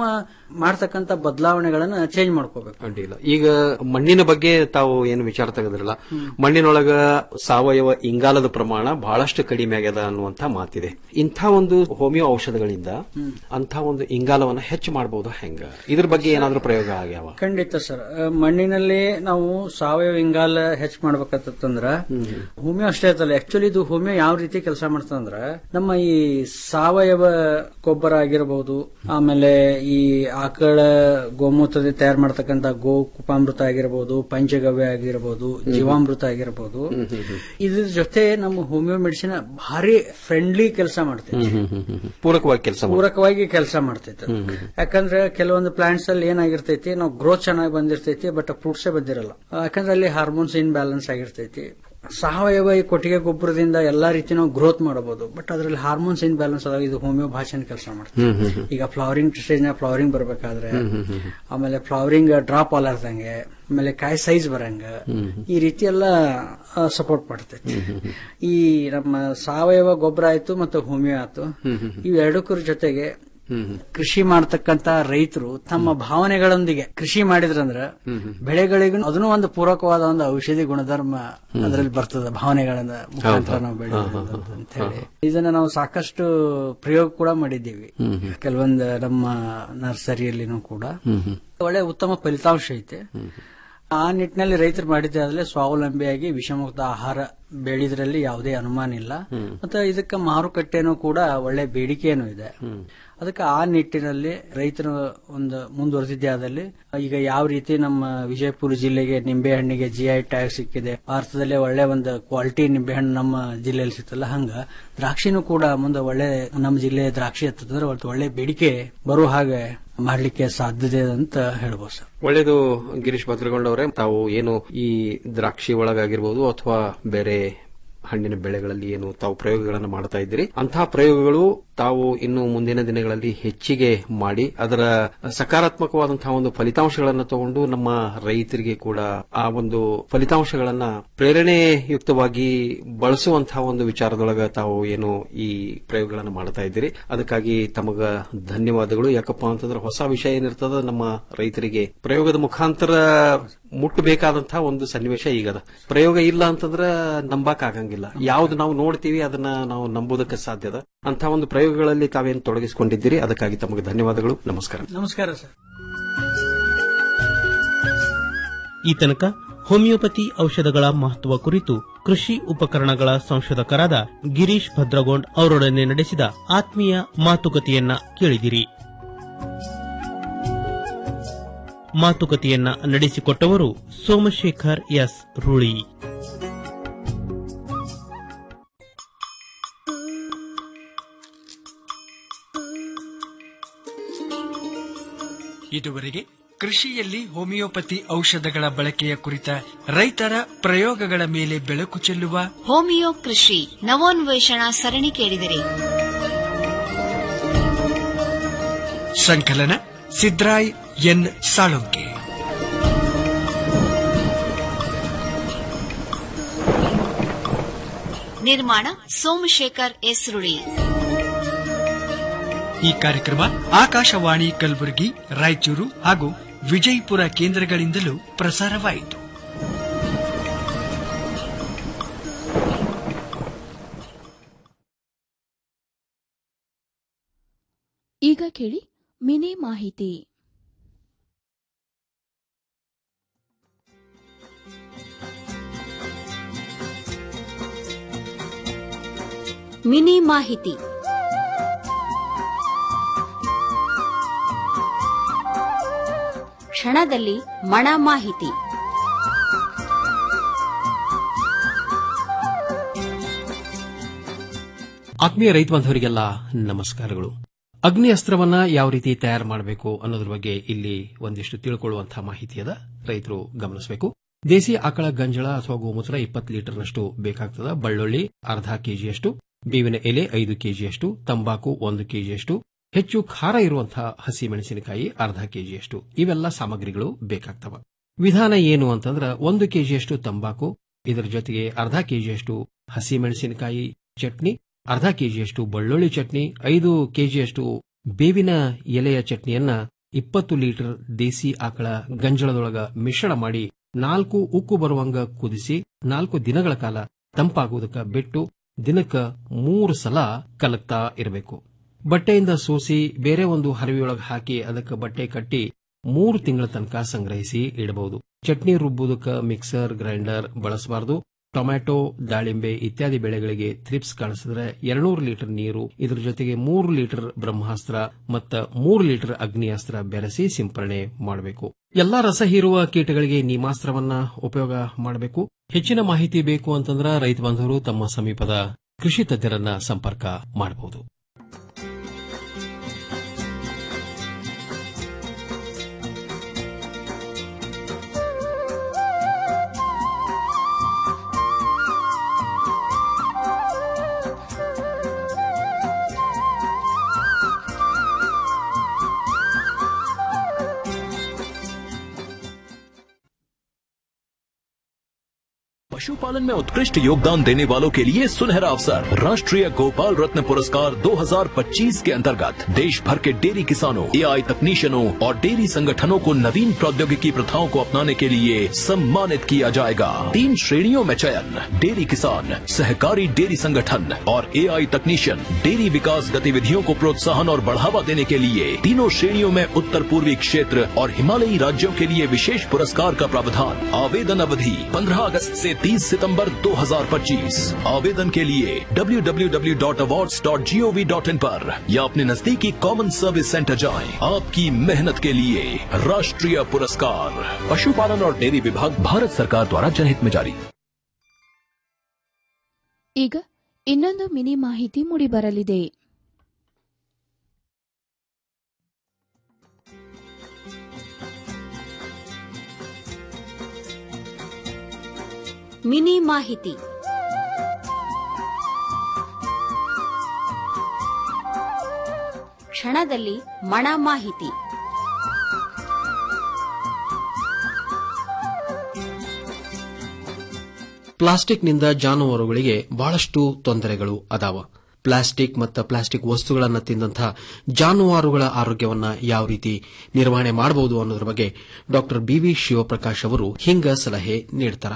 S12: ಮಾಡ್ತಕ್ಕಂತ ಬದಲಾವಣೆಗಳನ್ನ ಚೇಂಜ್ ಮಾಡ್ಕೋಬೇಕು
S7: ಅಡ್ಡಿಲ್ಲ ಈಗ ಮಣ್ಣಿನ ಬಗ್ಗೆ ತಾವು ಏನು ವಿಚಾರ ತೆಗೆದ್ರಲ್ಲ ಮಣ್ಣಿನೊಳಗ ಸಾವಯವ ಇಂಗಾಲದ ಪ್ರಮಾಣ ಬಹಳಷ್ಟು ಕಡಿಮೆ ಆಗ್ಯದ ಅನ್ನುವಂತ ಮಾತಿದೆ ಇಂಥ ಒಂದು ಹೋಮಿಯೋ ಔಷಧಗಳಿಂದ ಅಂತ ಒಂದು ಇಂಗಾಲವನ್ನ ಹೆಚ್ಚು ಮಾಡಬಹುದು ಹೆಂಗ ಇದ್ರ ಬಗ್ಗೆ ಏನಾದ್ರೂ ಪ್ರಯೋಗ ಆಗ್ಯಾವ
S12: ಖಂಡಿತ ಸರ್ ಆ, ಮಣ್ಣಿನಲ್ಲಿ ನಾವು ಸಾವಯವ ಇಂಗಾಲ ಹೆಚ್ಚು ಮಾಡ್ಬೇಕಂತಂದ್ರ ಹೋಮಿಯೋ ಅಷ್ಟೇ ಐತಲ್ಲ ಆಕ್ಚುಲಿ ಇದು ಹೋಮಿಯೋ ಯಾವ ರೀತಿ ಕೆಲಸ ಮಾಡ್ತಂದ್ರ ನಮ್ಮ ಈ ಸಾವಯವ ಗೊಬ್ಬರ ಆಗಿರಬಹುದು ಆಮೇಲೆ ಈ ಆಕಳ ಗೋಮೂತ್ರದಿಂದ ತಯಾರು ಮಾಡ್ತಕ್ಕಂತ ಗೋ ಕುಪಾಮೃತ ಆಗಿರಬಹುದು ಪಂಚಗವ್ಯ ಆಗಿರಬಹುದು ಜೀವಾಮೃತ ಆಗಿರಬಹುದು ಇದ್ರ ಜೊತೆ ನಮ್ಮ ಹೋಮಿಯೋ ಮೆಡಿಸಿನ್ ಭಾರಿ ಫ್ರೆಂಡ್ಲಿ ಕೆಲಸ ಮಾಡ್ತೈತಿ
S7: ಪೂರಕವಾಗಿ ಕೆಲಸ
S12: ಪೂರಕವಾಗಿ ಕೆಲಸ ಮಾಡ್ತೈತೆ ಅದು. ಯಾಕಂದ್ರೆ ಕೆಲವೊಂದು ಪ್ಲಾಂಟ್ಸ್ ಅಲ್ಲಿ ಏನಾಗಿರ್ತೈತಿ ನಾವು ಗ್ರೋತ್ ಚೆನ್ನಾಗಿ ಬಂದಿರ್ತೈತಿ ಬಟ್ ಫ್ರೂಟ್ಸೇ ಬಂದಿರಲ್ಲ ಆ, ಯಾಕಂದ್ರೆ ಅಲ್ಲಿ ಹಾರ್ಮೋನ್ಸ್ ಇನ್ಬ್ಯಾಲೆನ್ಸ್ ಆಗಿರ್ತೈತಿ ಸಾವಯವ ಈ ಕೊಟ್ಟಿಗೆ ಗೊಬ್ಬರದಿಂದ ಎಲ್ಲಾ ರೀತಿ ನಾವು ಗ್ರೋತ್ ಮಾಡಬಹುದು ಬಟ್ ಅದರಲ್ಲಿ ಹಾರ್ಮೋನ್ಸ್ ಇನ್ಬ್ಯಾಲೆನ್ಸ್ ಅದಾವ ಇದು ಹೋಮಿಯೋ ಭಾಷೆನ ಕೆಲಸ ಮಾಡ್ತದೆ
S7: ಹ್ಮ್, ಹ್ಮ್, ಹ್ಮ್.
S12: ಈಗ ಫ್ಲವರಿಂಗ್ ಸ್ಟೇಜ್ ನ ಫ್ಲವರಿಂಗ್ ಬರ್ಬೇಕಾದ್ರೆ
S7: ಹ್ಮ್, ಹ್ಮ್, ಹ್ಮ್, ಹ್ಮ್.
S12: ಆಮೇಲೆ ಫ್ಲವರಿಂಗ್ ಡ್ರಾಪ್ ಆಲಾರ್ದಂಗೆ ಆಮೇಲೆ ಕಾಯಿ ಸೈಜ್ ಬರಂಗ ಈ ರೀತಿ ಎಲ್ಲ ಸಪೋರ್ಟ್ ಮಾಡ್ತೈತಿ ಈ ನಮ್ಮ ಸಾವಯವ ಗೊಬ್ಬರ ಆಯ್ತು ಮತ್ತು ಹೋಮಿಯೋ ಆಯ್ತು ಇವೆರಡಕ್ಕರ ಜೊತೆಗೆ ಕೃಷಿ ಮಾಡ್ತಕ್ಕಂತ ರೈತರು ತಮ್ಮ ಭಾವನೆಗಳೊಂದಿಗೆ ಕೃಷಿ ಮಾಡಿದ್ರಂದ್ರ ಬೆಳೆಗಳಿಗೂ ಅದನ್ನು ಒಂದು ಪೂರಕವಾದ ಒಂದು ಔಷಧಿ ಗುಣಧರ್ಮ ಅದರಲ್ಲಿ ಬರ್ತದೆ ಭಾವನೆಗಳನ್ನ ಮುಖಾಂತರ
S7: ಹೌದು.
S12: ನಾವು
S7: ಹಾ,
S12: ಬೆಳೆಯೋದು
S7: ಹಾ, ಹಾ,
S12: ಅಂತ ಹೇಳಿ ಇದನ್ನ ನಾವು ಸಾಕಷ್ಟು ಪ್ರಯೋಗ ಕೂಡ ಮಾಡಿದ್ದೀವಿ ಕೆಲವೊಂದು ನಮ್ಮ ನರ್ಸರಿಯಲ್ಲಿನೂ ಕೂಡ ಒಳ್ಳೆ ಉತ್ತಮ ಫಲಿತಾಂಶ ಐತೆ ಆ ನಿಟ್ಟಿನಲ್ಲಿ ರೈತರು ಮಾಡಿದ್ದಾದ್ರೆ ಸ್ವಾವಲಂಬಿಯಾಗಿ ವಿಷಮುಕ್ತ ಆಹಾರ ಬೆಳೆದ್ರಲ್ಲಿ ಯಾವುದೇ ಅನುಮಾನ ಇಲ್ಲ ಮತ್ತೆ ಇದಕ್ಕೆ ಮಾರುಕಟ್ಟೆನೂ ಕೂಡ ಒಳ್ಳೆ ಬೇಡಿಕೆನೂ ಇದೆ ಅದಕ್ಕೆ ಆ ನಿಟ್ಟಿನಲ್ಲಿ ರೈತರು ಒಂದು ಮುಂದುವರೆದಿದ್ದೇ ಆದಲ್ಲಿ ಈಗ ಯಾವ ರೀತಿ ನಮ್ಮ ವಿಜಯಪುರ ಜಿಲ್ಲೆಗೆ ನಿಂಬೆಹಣ್ಣಿಗೆ ಜಿಐ ಟ್ಯಾಗ್ ಸಿಕ್ಕಿದೆ ಭಾರತದಲ್ಲೇ ಒಳ್ಳೆ ಒಂದು ಕ್ವಾಲಿಟಿ ನಿಂಬೆಹಣ್ಣು ನಮ್ಮ ಜಿಲ್ಲೆಯಲ್ಲಿ ಸಿಗ್ತಲ್ಲ ಹಂಗ ದ್ರಾಕ್ಷಿನೂ ಕೂಡ ಮುಂದೆ ಒಳ್ಳೆ ನಮ್ಮ ಜಿಲ್ಲೆ ದ್ರಾಕ್ಷಿ ಹತ್ತಂದ್ರೆ ಒಟ್ಟು ಒಳ್ಳೆ ಬೇಡಿಕೆ ಬರೋ ಹಾಗೆ ಮಾಡ್ಲಿಕ್ಕೆ ಸಾಧ್ಯತೆ ಇದೆ ಅಂತ ಹೇಳ್ಬೋದು ಸರ್
S7: ಒಳ್ಳೇದು ಗಿರೀಶ್ ಭದ್ರಗೊಂಡವ್ರೆ ತಾವು ಏನು ಈ ದ್ರಾಕ್ಷಿ ಒಳಗಾಗಿರ್ಬೋದು ಅಥವಾ ಬೇರೆ ಹಣ್ಣಿನ ಬೆಳೆಗಳಲ್ಲಿ ಏನು ತಾವು ಪ್ರಯೋಗಗಳನ್ನು ಮಾಡ್ತಾ ಇದ್ದೀರಿ ಅಂತಹ ಪ್ರಯೋಗಗಳು ತಾವು ಇನ್ನು ಮುಂದಿನ ದಿನಗಳಲ್ಲಿ ಹೆಚ್ಚಿಗೆ ಮಾಡಿ ಅದರ ಸಕಾರಾತ್ಮಕವಾದಂತಹ ಒಂದು ಫಲಿತಾಂಶಗಳನ್ನು ತಗೊಂಡು ನಮ್ಮ ರೈತರಿಗೆ ಕೂಡ ಆ ಒಂದು ಫಲಿತಾಂಶಗಳನ್ನ ಪ್ರೇರಣೆಯುಕ್ತವಾಗಿ ಬಳಸುವಂತಹ ಒಂದು ವಿಚಾರದೊಳಗ ತಾವು ಏನು ಈ ಪ್ರಯೋಗಗಳನ್ನು ಮಾಡ್ತಾ ಇದ್ದೀರಿ ಅದಕ್ಕಾಗಿ ತಮಗ ಧನ್ಯವಾದಗಳು ಯಾಕಪ್ಪ ಅಂತಂದ್ರೆ ಹೊಸ ವಿಷಯ ಏನಿರ್ತದ ನಮ್ಮ ರೈತರಿಗೆ ಪ್ರಯೋಗದ ಮುಖಾಂತರ ಮುಟ್ಟಬೇಕಾದಂತಹ ಒಂದು ಸನ್ನಿವೇಶ ಈಗದ ಪ್ರಯೋಗ ಇಲ್ಲ ಅಂತಂದ್ರ ನಂಬಕ್ ಆಗಂಗಿಲ್ಲ ಯಾವ್ದು ನಾವು ನೋಡ್ತೀವಿ ಅದನ್ನ ನಾವು ನಂಬೋದಕ್ಕೆ ಸಾಧ್ಯದ ಅಂತ ಒಂದು ಪ್ರಯೋಗಗಳಲ್ಲಿ ತಾವೇನು ತೊಡಗಿಸಿಕೊಂಡಿದ್ದೀರಿ ಅದಕ್ಕಾಗಿ ತಮಗೆ ಧನ್ಯವಾದಗಳು ನಮಸ್ಕಾರ
S12: ನಮಸ್ಕಾರ ಸರ್
S10: ಈ ತನಕ ಹೋಮಿಯೋಪತಿ ಔಷಧಗಳ ಮಹತ್ವ ಕುರಿತು ಕೃಷಿ ಉಪಕರಣಗಳ ಸಂಶೋಧಕರಾದ ಗಿರೀಶ್ ಭದ್ರಗೋಂಡ್ ಅವರೊಡನೆ ನಡೆಸಿದ ಆತ್ಮೀಯ ಮಾತುಕತೆಯನ್ನ ಕೇಳಿದಿರಿ ಮಾತುಕತೆಯನ್ನ ನಡೆಸಿಕೊಟ್ಟವರು ಸೋಮಶೇಖರ್ ಎಸ್ ರೂಳಿ
S4: ಇದುವರೆಗೆ ಕೃಷಿಯಲ್ಲಿ ಹೋಮಿಯೋಪತಿ ಔಷಧಗಳ ಬಳಕೆಯ ಕುರಿತ ರೈತರ ಪ್ರಯೋಗಗಳ ಮೇಲೆ ಬೆಳಕು ಚೆಲ್ಲುವ
S9: ಹೋಮಿಯೋ ಕೃಷಿ ನವೋನ್ವೇಷಣಾ ಸರಣಿ ಕೇಳಿದಿರಿ
S4: ಸಂಕಲನ ಸಿದ್ರಾಯ್ ಎನ್ ಸಾಳುಂಕೆ
S9: ನಿರ್ಮಾಣ ಸೋಮಶೇಖರ್ ಎಸ್ ರುಳಿ
S4: ಈ ಕಾರ್ಯಕ್ರಮ ಆಕಾಶವಾಣಿ ಕಲಬುರಗಿ ರಾಯಚೂರು ಹಾಗೂ ವಿಜಯಪುರ ಕೇಂದ್ರಗಳಿಂದಲೂ ಪ್ರಸಾರವಾಯಿತು
S2: ಈಗ ಕೇಳಿ ಮಿನಿ ಮಾಹಿತಿ
S9: ಮಿನಿ ಮಾಹಿತಿ ಕ್ಷಣದಲ್ಲಿ ಮಣ ಮಾಹಿತಿ
S7: ಆತ್ಮೀಯ ರೈತ ಬಾಂಧವರಿಗೆಲ್ಲ ನಮಸ್ಕಾರಗಳು ಅಗ್ನಿ ಅಸ್ತ್ರವನ್ನ ಯಾವ ರೀತಿ ತಯಾರು ಮಾಡಬೇಕು ಅನ್ನೋದ್ರ ಬಗ್ಗೆ ಇಲ್ಲಿ ಒಂದಿಷ್ಟು ತಿಳ್ಕೊಳ್ಳುವಂತಹ ಮಾಹಿತಿ ಅದ ರೈತರು ಗಮನಿಸಬೇಕು ದೇಸಿ ಆಕಳ ಗಂಜಳ ಅಥವಾ ಗೋಮೂತ್ರ ಇಪ್ಪತ್ತು ಲೀಟರ್ನಷ್ಟು ಬೇಕಾಗ್ತದ ಬಳ್ಳುಳ್ಳಿ ಅರ್ಧ ಕೆಜಿಯಷ್ಟು ಬೇವಿನ ಎಲೆ ಐದು ಕೆಜಿಯಷ್ಟು ತಂಬಾಕು ಒಂದು ಕೆಜಿಯಷ್ಟು ಹೆಚ್ಚು ಖಾರ ಇರುವಂತಹ ಹಸಿ ಮೆಣಸಿನಕಾಯಿ ಅರ್ಧ ಕೆಜಿಯಷ್ಟು ಇವೆಲ್ಲ ಸಾಮಗ್ರಿಗಳು ಬೇಕಾಗ್ತವ ವಿಧಾನ ಏನು ಅಂತಂದ್ರ ಒಂದು ಕೆಜಿಯಷ್ಟು ತಂಬಾಕು ಇದರ ಜೊತೆಗೆ ಅರ್ಧ ಕೆಜಿಯಷ್ಟು ಹಸಿ ಮೆಣಸಿನಕಾಯಿ ಚಟ್ನಿ ಅರ್ಧ ಕೆಜಿಯಷ್ಟು ಬೆಳ್ಳುಳ್ಳಿ ಚಟ್ನಿ ಐದು ಕೆಜಿಯಷ್ಟು ಬೇವಿನ ಎಲೆಯ ಚಟ್ನಿಯನ್ನ ಇಪ್ಪತ್ತು ಲೀಟರ್ ದೇಸಿ ಆಕಳ ಗಂಜಳದೊಳಗ ಮಿಶ್ರಣ ಮಾಡಿ ನಾಲ್ಕು ಉಕ್ಕು ಬರುವಂಗ ಕುದಿಸಿ ನಾಲ್ಕು ದಿನಗಳ ಕಾಲ ತಂಪಾಗುವುದಕ್ಕ ಬಿಟ್ಟು ದಿನಕ್ಕ ಮೂರು ಸಲ ಕಲಕ್ತಾ ಇರಬೇಕು ಬಟ್ಟೆಯಿಂದ ಸೋಸಿ ಬೇರೆ ಒಂದು ಹರವಿಯೊಳಗೆ ಹಾಕಿ ಅದಕ್ಕೆ ಬಟ್ಟೆ ಕಟ್ಟಿ ಮೂರು ತಿಂಗಳ ತನಕ ಸಂಗ್ರಹಿಸಿ ಇಡಬಹುದು ಚಟ್ನಿ ರುಬ್ಬುವುದಕ್ಕ ಮಿಕ್ಸರ್ ಗ್ರೈಂಡರ್ ಬಳಸಬಾರದು ಟೊಮ್ಯಾಟೊ ದಾಳಿಂಬೆ ಇತ್ಯಾದಿ ಬೆಳೆಗಳಿಗೆ ಥ್ರಿಪ್ಸ್ ಕಾಣಿಸಿದ್ರೆ ಎರಡ್ನೂರು ಲೀಟರ್ ನೀರು ಇದರ ಜೊತೆಗೆ ಮೂರು ಲೀಟರ್ ಬ್ರಹ್ಮಾಸ್ತ್ರ ಮತ್ತು ಮೂರು ಲೀಟರ್ ಅಗ್ನಿಯಾಸ್ತ್ರ ಬೆರೆಸಿ ಸಿಂಪರಣೆ ಮಾಡಬೇಕು ಎಲ್ಲಾ ರಸ ಹೀರುವ ಕೀಟಗಳಿಗೆ ನೀಮಾಸ್ತ್ರವನ್ನ ಉಪಯೋಗ ಮಾಡಬೇಕು ಹೆಚ್ಚಿನ ಮಾಹಿತಿ ಬೇಕು ಅಂತಂದ್ರೆ ರೈತ ಬಾಂಧವರು ತಮ್ಮ ಸಮೀಪದ ಕೃಷಿ ತಜ್ಞರನ್ನ ಸಂಪರ್ಕ ಮಾಡಬಹುದು
S13: पशुपालन में उत्कृष्ट योगदान देने वालों के लिए सुनहरा अवसर राष्ट्रीय गोपाल रत्न पुरस्कार 2025 के अंतर्गत देश भर के डेयरी किसानों एआई तकनीशियनों और डेयरी संगठनों को नवीन प्रौद्योगिकी प्रथाओं को अपनाने के लिए सम्मानित किया जाएगा तीन श्रेणियों में चयन डेयरी किसान सहकारी डेयरी संगठन और एआई तकनीशियन डेयरी विकास गतिविधियों को प्रोत्साहन और बढ़ावा देने के लिए तीनों श्रेणियों में उत्तर पूर्वी क्षेत्र और हिमालयी राज्यों के लिए विशेष पुरस्कार का प्रावधान आवेदन अवधि 15 अगस्त से 30 सितंबर 2025 आवेदन के लिए www.awards.gov.in पर या अपने नजदीकी कॉमन सर्विस सेंटर जाएं आपकी मेहनत के लिए राष्ट्रीय पुरस्कार पशुपालन और डेयरी विभाग भारत सरकार द्वारा जनहित में जारी
S2: ಈಗ ಇನ್ನೊಂದು ಮಿನಿ ಮಾಹಿತಿ ಮೂಡಿಬರಲಿದೆ
S9: ಮಿನಿ ಮಾಹಿತಿ ಕ್ಷಣದಲ್ಲಿ ಮಣ ಮಾಹಿತಿ
S7: ಪ್ಲಾಸ್ಟಿಕ್ನಿಂದ ಜಾನುವಾರುಗಳಿಗೆ ಬಹಳಷ್ಟು ತೊಂದರೆಗಳು ಅದಾವ ಪ್ಲಾಸ್ಟಿಕ್ ಮತ್ತು ಪ್ಲಾಸ್ಟಿಕ್ ವಸ್ತುಗಳನ್ನು ತಿಂದಂತಹ ಜಾನುವಾರುಗಳ ಆರೋಗ್ಯವನ್ನ ಯಾವ ರೀತಿ ನಿರ್ವಹಣೆ ಮಾಡಬಹುದು ಅನ್ನೋದ್ರ ಬಗ್ಗೆ ಡಾಕ್ಟರ್ ಬಿವಿ ಶಿವಪ್ರಕಾಶ್ ಅವರು ಹಿಂಗ ಸಲಹೆ ನೀಡ್ತಾರ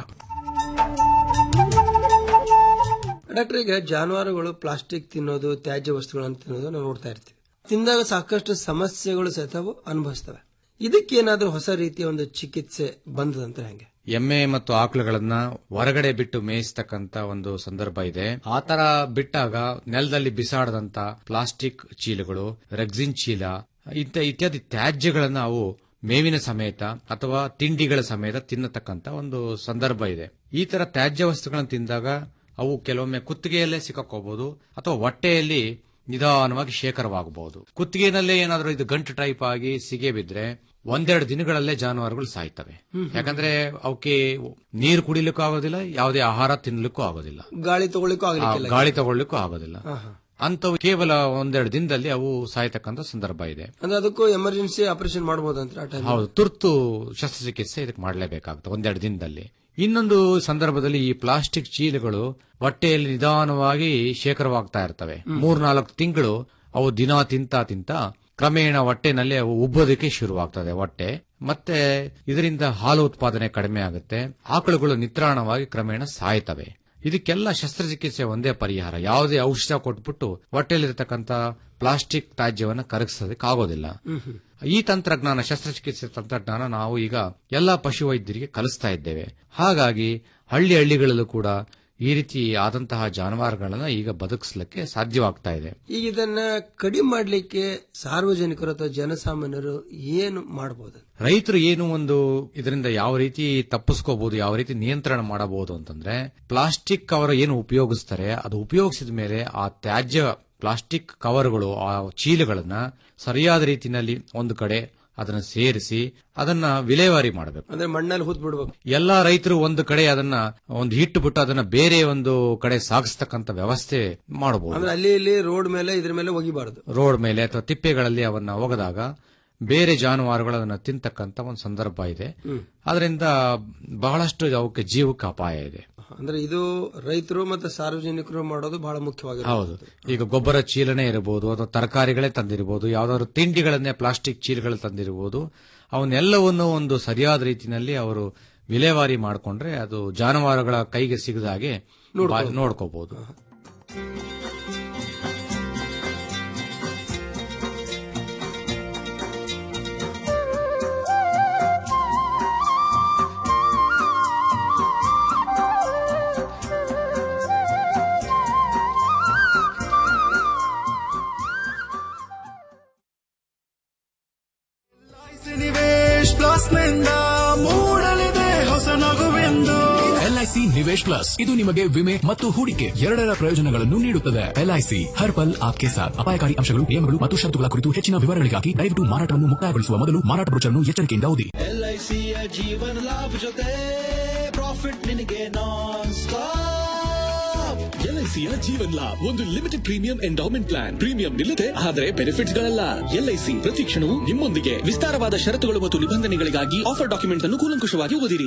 S14: ಡಾಕ್ಟರ್ ಈಗ ಜಾನುವಾರುಗಳು ಪ್ಲಾಸ್ಟಿಕ್ ತಿನ್ನೋದು ತ್ಯಾಜ್ಯ ವಸ್ತುಗಳನ್ನು ತಿನ್ನೋದು ನಾವು ನೋಡ್ತಾ ಇರ್ತೀವಿ ತಿಂದಾಗ ಸಾಕಷ್ಟು ಸಮಸ್ಯೆಗಳು ಸಹಿತ ಅವು ಅನುಭವಿಸ್ತವೆ ಇದಕ್ಕೇನಾದ್ರೂ ಹೊಸ ರೀತಿಯ ಒಂದು ಚಿಕಿತ್ಸೆ ಬಂದದಂತ ಹೆಂಗೆ
S15: ಎಮ್ಮೆ ಮತ್ತು ಆಕಳುಗಳನ್ನ ಹೊರಗಡೆ ಬಿಟ್ಟು ಮೇಯಿಸ್ತಕ್ಕಂತ ಒಂದು ಸಂದರ್ಭ ಇದೆ ಆ ತರ ಬಿಟ್ಟಾಗ ನೆಲದಲ್ಲಿ ಬಿಸಾಡದಂತ ಪ್ಲಾಸ್ಟಿಕ್ ಚೀಲಗಳು ರೆಗ್ಸಿನ್ ಚೀಲ ಇಂತ ಇತ್ಯಾದಿ ತ್ಯಾಜ್ಯಗಳನ್ನ ಅವು ಮೇವಿನ ಸಮೇತ ಅಥವಾ ತಿಂಡಿಗಳ ಸಮೇತ ತಿನ್ನತಕ್ಕಂತ ಒಂದು ಸಂದರ್ಭ ಇದೆ ಈ ತರ ತ್ಯಾಜ್ಯ ವಸ್ತುಗಳನ್ನು ತಿಂದಾಗ ಅವು ಕೆಲವೊಮ್ಮೆ ಕುತ್ತಿಗೆಯಲ್ಲೇ ಸಿಕ್ಕಾಕೋಬಹುದು ಅಥವಾ ಹೊಟ್ಟೆಯಲ್ಲಿ ನಿಧಾನವಾಗಿ ಶೇಖರವಾಗಬಹುದು ಕುತ್ತಿಗೆನಲ್ಲೇ ಏನಾದರೂ ಇದು ಗಂಟು ಟೈಪ್ ಆಗಿ ಸಿಗೆ ಬಿದ್ರೆ ಒಂದೆರಡು ದಿನಗಳಲ್ಲೇ ಜಾನುವಾರುಗಳು ಸಾಯ್ತವೆ ಯಾಕಂದ್ರೆ ಅವಕ್ಕೆ ನೀರು ಕುಡಿಲಿಕ್ಕೂ ಆಗೋದಿಲ್ಲ ಯಾವುದೇ ಆಹಾರ ತಿನ್ನಲಿಕ್ಕೂ ಆಗೋದಿಲ್ಲ
S14: ಗಾಳಿ ತಗೊಳ್ಳಿಕ್ಕೂ
S15: ಆ,
S14: ಆಗಲಿಕ್ಕಿಲ್ಲ
S15: ಗಾಳಿ ತಗೊಳ್ಳಿಕ್ಕೂ ಆಗೋದಿಲ್ಲ
S14: ಹಾ, ಹಾ.
S15: ಅಂತವು ಕೇವಲ ಒಂದೆರಡು ದಿನದಲ್ಲಿ ಅವು ಸಾಯ್ತಕ್ಕಂತ ಸಂದರ್ಭ ಇದೆ
S14: ಅಂದ್ರೆ ಅದಕ್ಕೂ ಎಮರ್ಜೆನ್ಸಿ ಆಪರೇಷನ್ ಮಾಡಬಹುದಂತ ಆ ಟೈಮ್
S15: ಹೌದು ತುರ್ತು ಶಸ್ತ್ರಚಿಕಿತ್ಸೆ ಇದಕ್ಕೆ ಮಾಡಲೇಬೇಕಾಗುತ್ತೆ ಒಂದೆರಡು ದಿನದಲ್ಲಿ ಇನ್ನೊಂದು ಸಂದರ್ಭದಲ್ಲಿ ಈ ಪ್ಲಾಸ್ಟಿಕ್ ಚೀಲಗಳು ಹೊಟ್ಟೆಯಲ್ಲಿ ನಿಧಾನವಾಗಿ ಶೇಖರವಾಗ್ತಾ ಇರ್ತವೆ ಮೂರ್ನಾಲ್ಕು ತಿಂಗಳು ಅವು ದಿನ ತಿಂತ ತಿಂತ ಕ್ರಮೇಣ ಹೊಟ್ಟೆನಲ್ಲಿ ಅವು ಉಬ್ಬೋದಕ್ಕೆ ಶುರುವಾಗ್ತದೆ ಹೊಟ್ಟೆ ಮತ್ತೆ ಇದರಿಂದ ಹಾಲು ಉತ್ಪಾದನೆ ಕಡಿಮೆ ಆಗುತ್ತೆ ಆಕಳುಗಳು ನಿತ್ರಾಣವಾಗಿ ಕ್ರಮೇಣ ಸಾಯ್ತವೆ ಇದಕ್ಕೆಲ್ಲ ಶಸ್ತ್ರಚಿಕಿತ್ಸೆ ಒಂದೇ ಪರಿಹಾರ ಯಾವುದೇ ಔಷಧ ಕೊಟ್ಬಿಟ್ಟು ಹೊಟ್ಟೆಯಲ್ಲಿರತಕ್ಕಂತ ಪ್ಲಾಸ್ಟಿಕ್ ತ್ಯಾಜ್ಯವನ್ನ ಕರಗಿಸೋದಕ್ಕಾಗೋದಿಲ್ಲ ಈ ತಂತ್ರಜ್ಞಾನ ಶಸ್ತ್ರಚಿಕಿತ್ಸೆ ತಂತ್ರಜ್ಞಾನ ನಾವು ಈಗ ಎಲ್ಲಾ ಪಶುವೈದ್ಯರಿಗೆ ಕಲಿಸ್ತಾ ಇದ್ದೇವೆ ಹಾಗಾಗಿ ಹಳ್ಳಿ ಹಳ್ಳಿಗಳಲ್ಲೂ ಕೂಡ ಈ ರೀತಿ ಆದಂತಹ ಜಾನುವಾರುಗಳನ್ನ ಈಗ ಬದುಕಿಸ್ಲಿಕ್ಕೆ ಸಾಧ್ಯವಾಗ್ತಾ ಇದೆ
S14: ಈಗ ಇದನ್ನ ಕಡಿಮೆ ಮಾಡ್ಲಿಕ್ಕೆ ಸಾರ್ವಜನಿಕರು ಅಥವಾ ಜನಸಾಮಾನ್ಯರು ಏನು ಮಾಡಬಹುದು
S15: ರೈತರು ಏನು ಒಂದು ಇದರಿಂದ ಯಾವ ರೀತಿ ತಪ್ಪಿಸ್ಕೋಬಹುದು ಯಾವ ರೀತಿ ನಿಯಂತ್ರಣ ಮಾಡಬಹುದು ಅಂತಂದ್ರೆ ಪ್ಲಾಸ್ಟಿಕ್ ಕವರ್ ಏನು ಉಪಯೋಗಿಸ್ತಾರೆ ಅದು ಉಪಯೋಗಿಸಿದ ಮೇಲೆ ಆ ತ್ಯಾಜ್ಯ ಪ್ಲಾಸ್ಟಿಕ್ ಕವರ್ಗಳು ಆ ಚೀಲಗಳನ್ನ ಸರಿಯಾದ ರೀತಿಯಲ್ಲಿ ಒಂದು ಕಡೆ ಅದನ್ನ ಸೇರಿಸಿ ಅದನ್ನ ವಿಲೇವಾರಿ ಮಾಡಬೇಕು
S14: ಅಂದ್ರೆ ಮಣ್ಣಲ್ಲಿ ಹೂತ್ ಬಿಡ್ಬೇಕು
S15: ಎಲ್ಲಾ ರೈತರು ಒಂದು ಕಡೆ ಅದನ್ನ ಒಂದು ಹಿಟ್ಟು ಬಿಟ್ಟು ಅದನ್ನ ಬೇರೆ ಒಂದು ಕಡೆ ಸಾಗಿಸ್ತಕ್ಕಂತ ವ್ಯವಸ್ಥೆ ಮಾಡಬಹುದು
S14: ಅಂದ್ರೆ ಅಲ್ಲಿ ಇಲ್ಲಿ ರೋಡ್ ಮೇಲೆ ಇದ್ರ ಮೇಲೆ ಒಗಿಬಾರದು
S15: ರೋಡ್ ಮೇಲೆ ಅಥವಾ ತಿಪ್ಪೆಗಳಲ್ಲಿ ಅವನ್ನ ಒಗೆದಾಗ ಬೇರೆ ಜಾನುವಾರುಗಳು ಅದನ್ನ ತಿಂತಕ್ಕಂತ ಒಂದು ಸಂದರ್ಭ ಇದೆ ಅದರಿಂದ ಬಹಳಷ್ಟು ಅವಕ್ಕೆ ಜೀವಕ್ಕೆ ಅಪಾಯ ಇದೆ
S14: ಅಂದ್ರೆ ಇದು ರೈತರು ಮತ್ತೆ ಸಾರ್ವಜನಿಕರು ಮಾಡೋದು ಬಹಳ ಮುಖ್ಯವಾಗಿ
S15: ಹೌದು ಈಗ ಗೊಬ್ಬರ ಚೀಲನೆ ಇರಬಹುದು ಅಥವಾ ತರಕಾರಿಗಳೇ ತಂದಿರಬಹುದು ಯಾವ್ದಾದ್ರು ತಿಂಡಿಗಳನ್ನೇ ಪ್ಲಾಸ್ಟಿಕ್ ಚೀಲಗಳು ತಂದಿರಬಹುದು ಅವನ್ನೆಲ್ಲವನ್ನು ಒಂದು ಸರಿಯಾದ ರೀತಿಯಲ್ಲಿ ಅವರು ವಿಲೇವಾರಿ ಮಾಡಿಕೊಂಡ್ರೆ ಅದು ಜಾನುವಾರುಗಳ ಕೈಗೆ ಸಿಗದ ಹಾಗೆ
S14: ನೋಡ್ಕೊ-
S15: ನೋಡ್ಕೋಬಹುದು
S16: ನಿವೇಶ್ ಪ್ಲಸ್ ನಿಂದ ಮೂಡಲಿದೆ ಹೊಸ ನಗುವೆಂದು
S17: ಎಲ್ಐಸಿ ನಿವೇಶ್ ಪ್ಲಸ್ ಇದು ನಿಮಗೆ ವಿಮೆ ಮತ್ತು ಹೂಡಿಕೆ ಎರಡರ ಪ್ರಯೋಜನಗಳನ್ನು ನೀಡುತ್ತದೆ ಎಲ್ಐಸಿ ಹರ್ ಪಲ್ ಆಪ್ಕೆ ಸಾಥ್ ಅಪಾಯಕಾರಿ ಅಂಶಗಳು ನಿಯಮಗಳು ಮತ್ತು ಷರತ್ತುಗಳ ಕುರಿತು ಹೆಚ್ಚಿನ ವಿವರಗಳಿಗಾಗಿ ದಯವಿಟ್ಟು ಮಾರಾಟವನ್ನು ಮುಕ್ತಾಯಗೊಳಿಸುವ ಮೊದಲು ಮಾರಾಟ ಬ್ರೋಚರ್ನ್ನು ಎಚ್ಚರಿಕೆಯಿಂದ ಓದಿ
S16: ಎಲ್ಐಸಿಯ ಜೀವನ ಲಾಭ ಜೊತೆ ಪ್ರಾಫಿಟ್ ನಿನಗೆ ನಾನ್ ಸ್ಟಾಪ್
S18: ಎಲ್ಐಸಿಯ ಜೀವನ್ ಲಾಭ್ ಒಂದು limited premium endowment plan premium ನಿಲ್ಲದೆ ಆದರೆ ಬೆನಿಫಿಟ್ಸ್ ಗಳಲ್ಲ ಎಲ್ಐಸಿ ಪ್ರತಿ ಕ್ಷಣವೂ ನಿಮ್ಮೊಂದಿಗೆ ವಿಸ್ತಾರವಾದ ಷರತ್ತುಗಳು ಮತ್ತು ನಿಬಂಧನೆಗಳಿಗಾಗಿ ಆಫರ್ ಡಾಕ್ಯುಮೆಂಟ್ ಅನ್ನು ಕೂಲಂಕುಷವಾಗಿ ಓದಿರಿ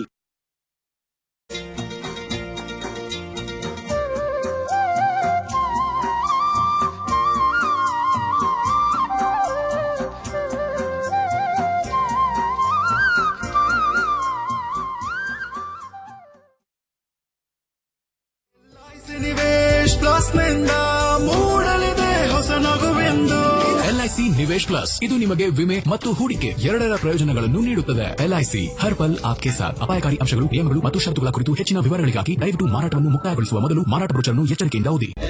S16: ನಿವೇಶ್ ಪ್ಲಸ್ ನಿಂದ ಮೂಡಲಿದೆ ಹೊಸ ನಗುವೆಂದು
S17: ಎಲ್ಐಸಿ ನಿವೇಶ್ ಪ್ಲಸ್ ಇದು ನಿಮಗೆ ವಿಮೆ ಮತ್ತು ಹೂಡಿಕೆ ಎರಡರ ಪ್ರಯೋಜನಗಳನ್ನು ನೀಡುತ್ತದೆ ಎಲ್ಐಸಿ ಹರ್ ಪಲ್ ಆಪ್ಕೆ ಸಾಥ್ ಅಪಾಯಕಾರಿ ಅಂಶಗಳು ನಿಯಮಗಳು ಮತ್ತು ಷರತ್ತುಗಳ ಕುರಿತು ಹೆಚ್ಚಿನ ವಿವರಗಳಿಗಾಗಿ ದಯವಿಟ್ಟು ಮಾರಾಟವನ್ನು ಮುಕ್ತಾಯಗೊಳಿಸುವ ಮೊದಲು ಮಾರಾಟ ಬ್ರೋಚರ್ನ್ನು ಎಚ್ಚರಿಕೆಯಿಂದ ಓದಿ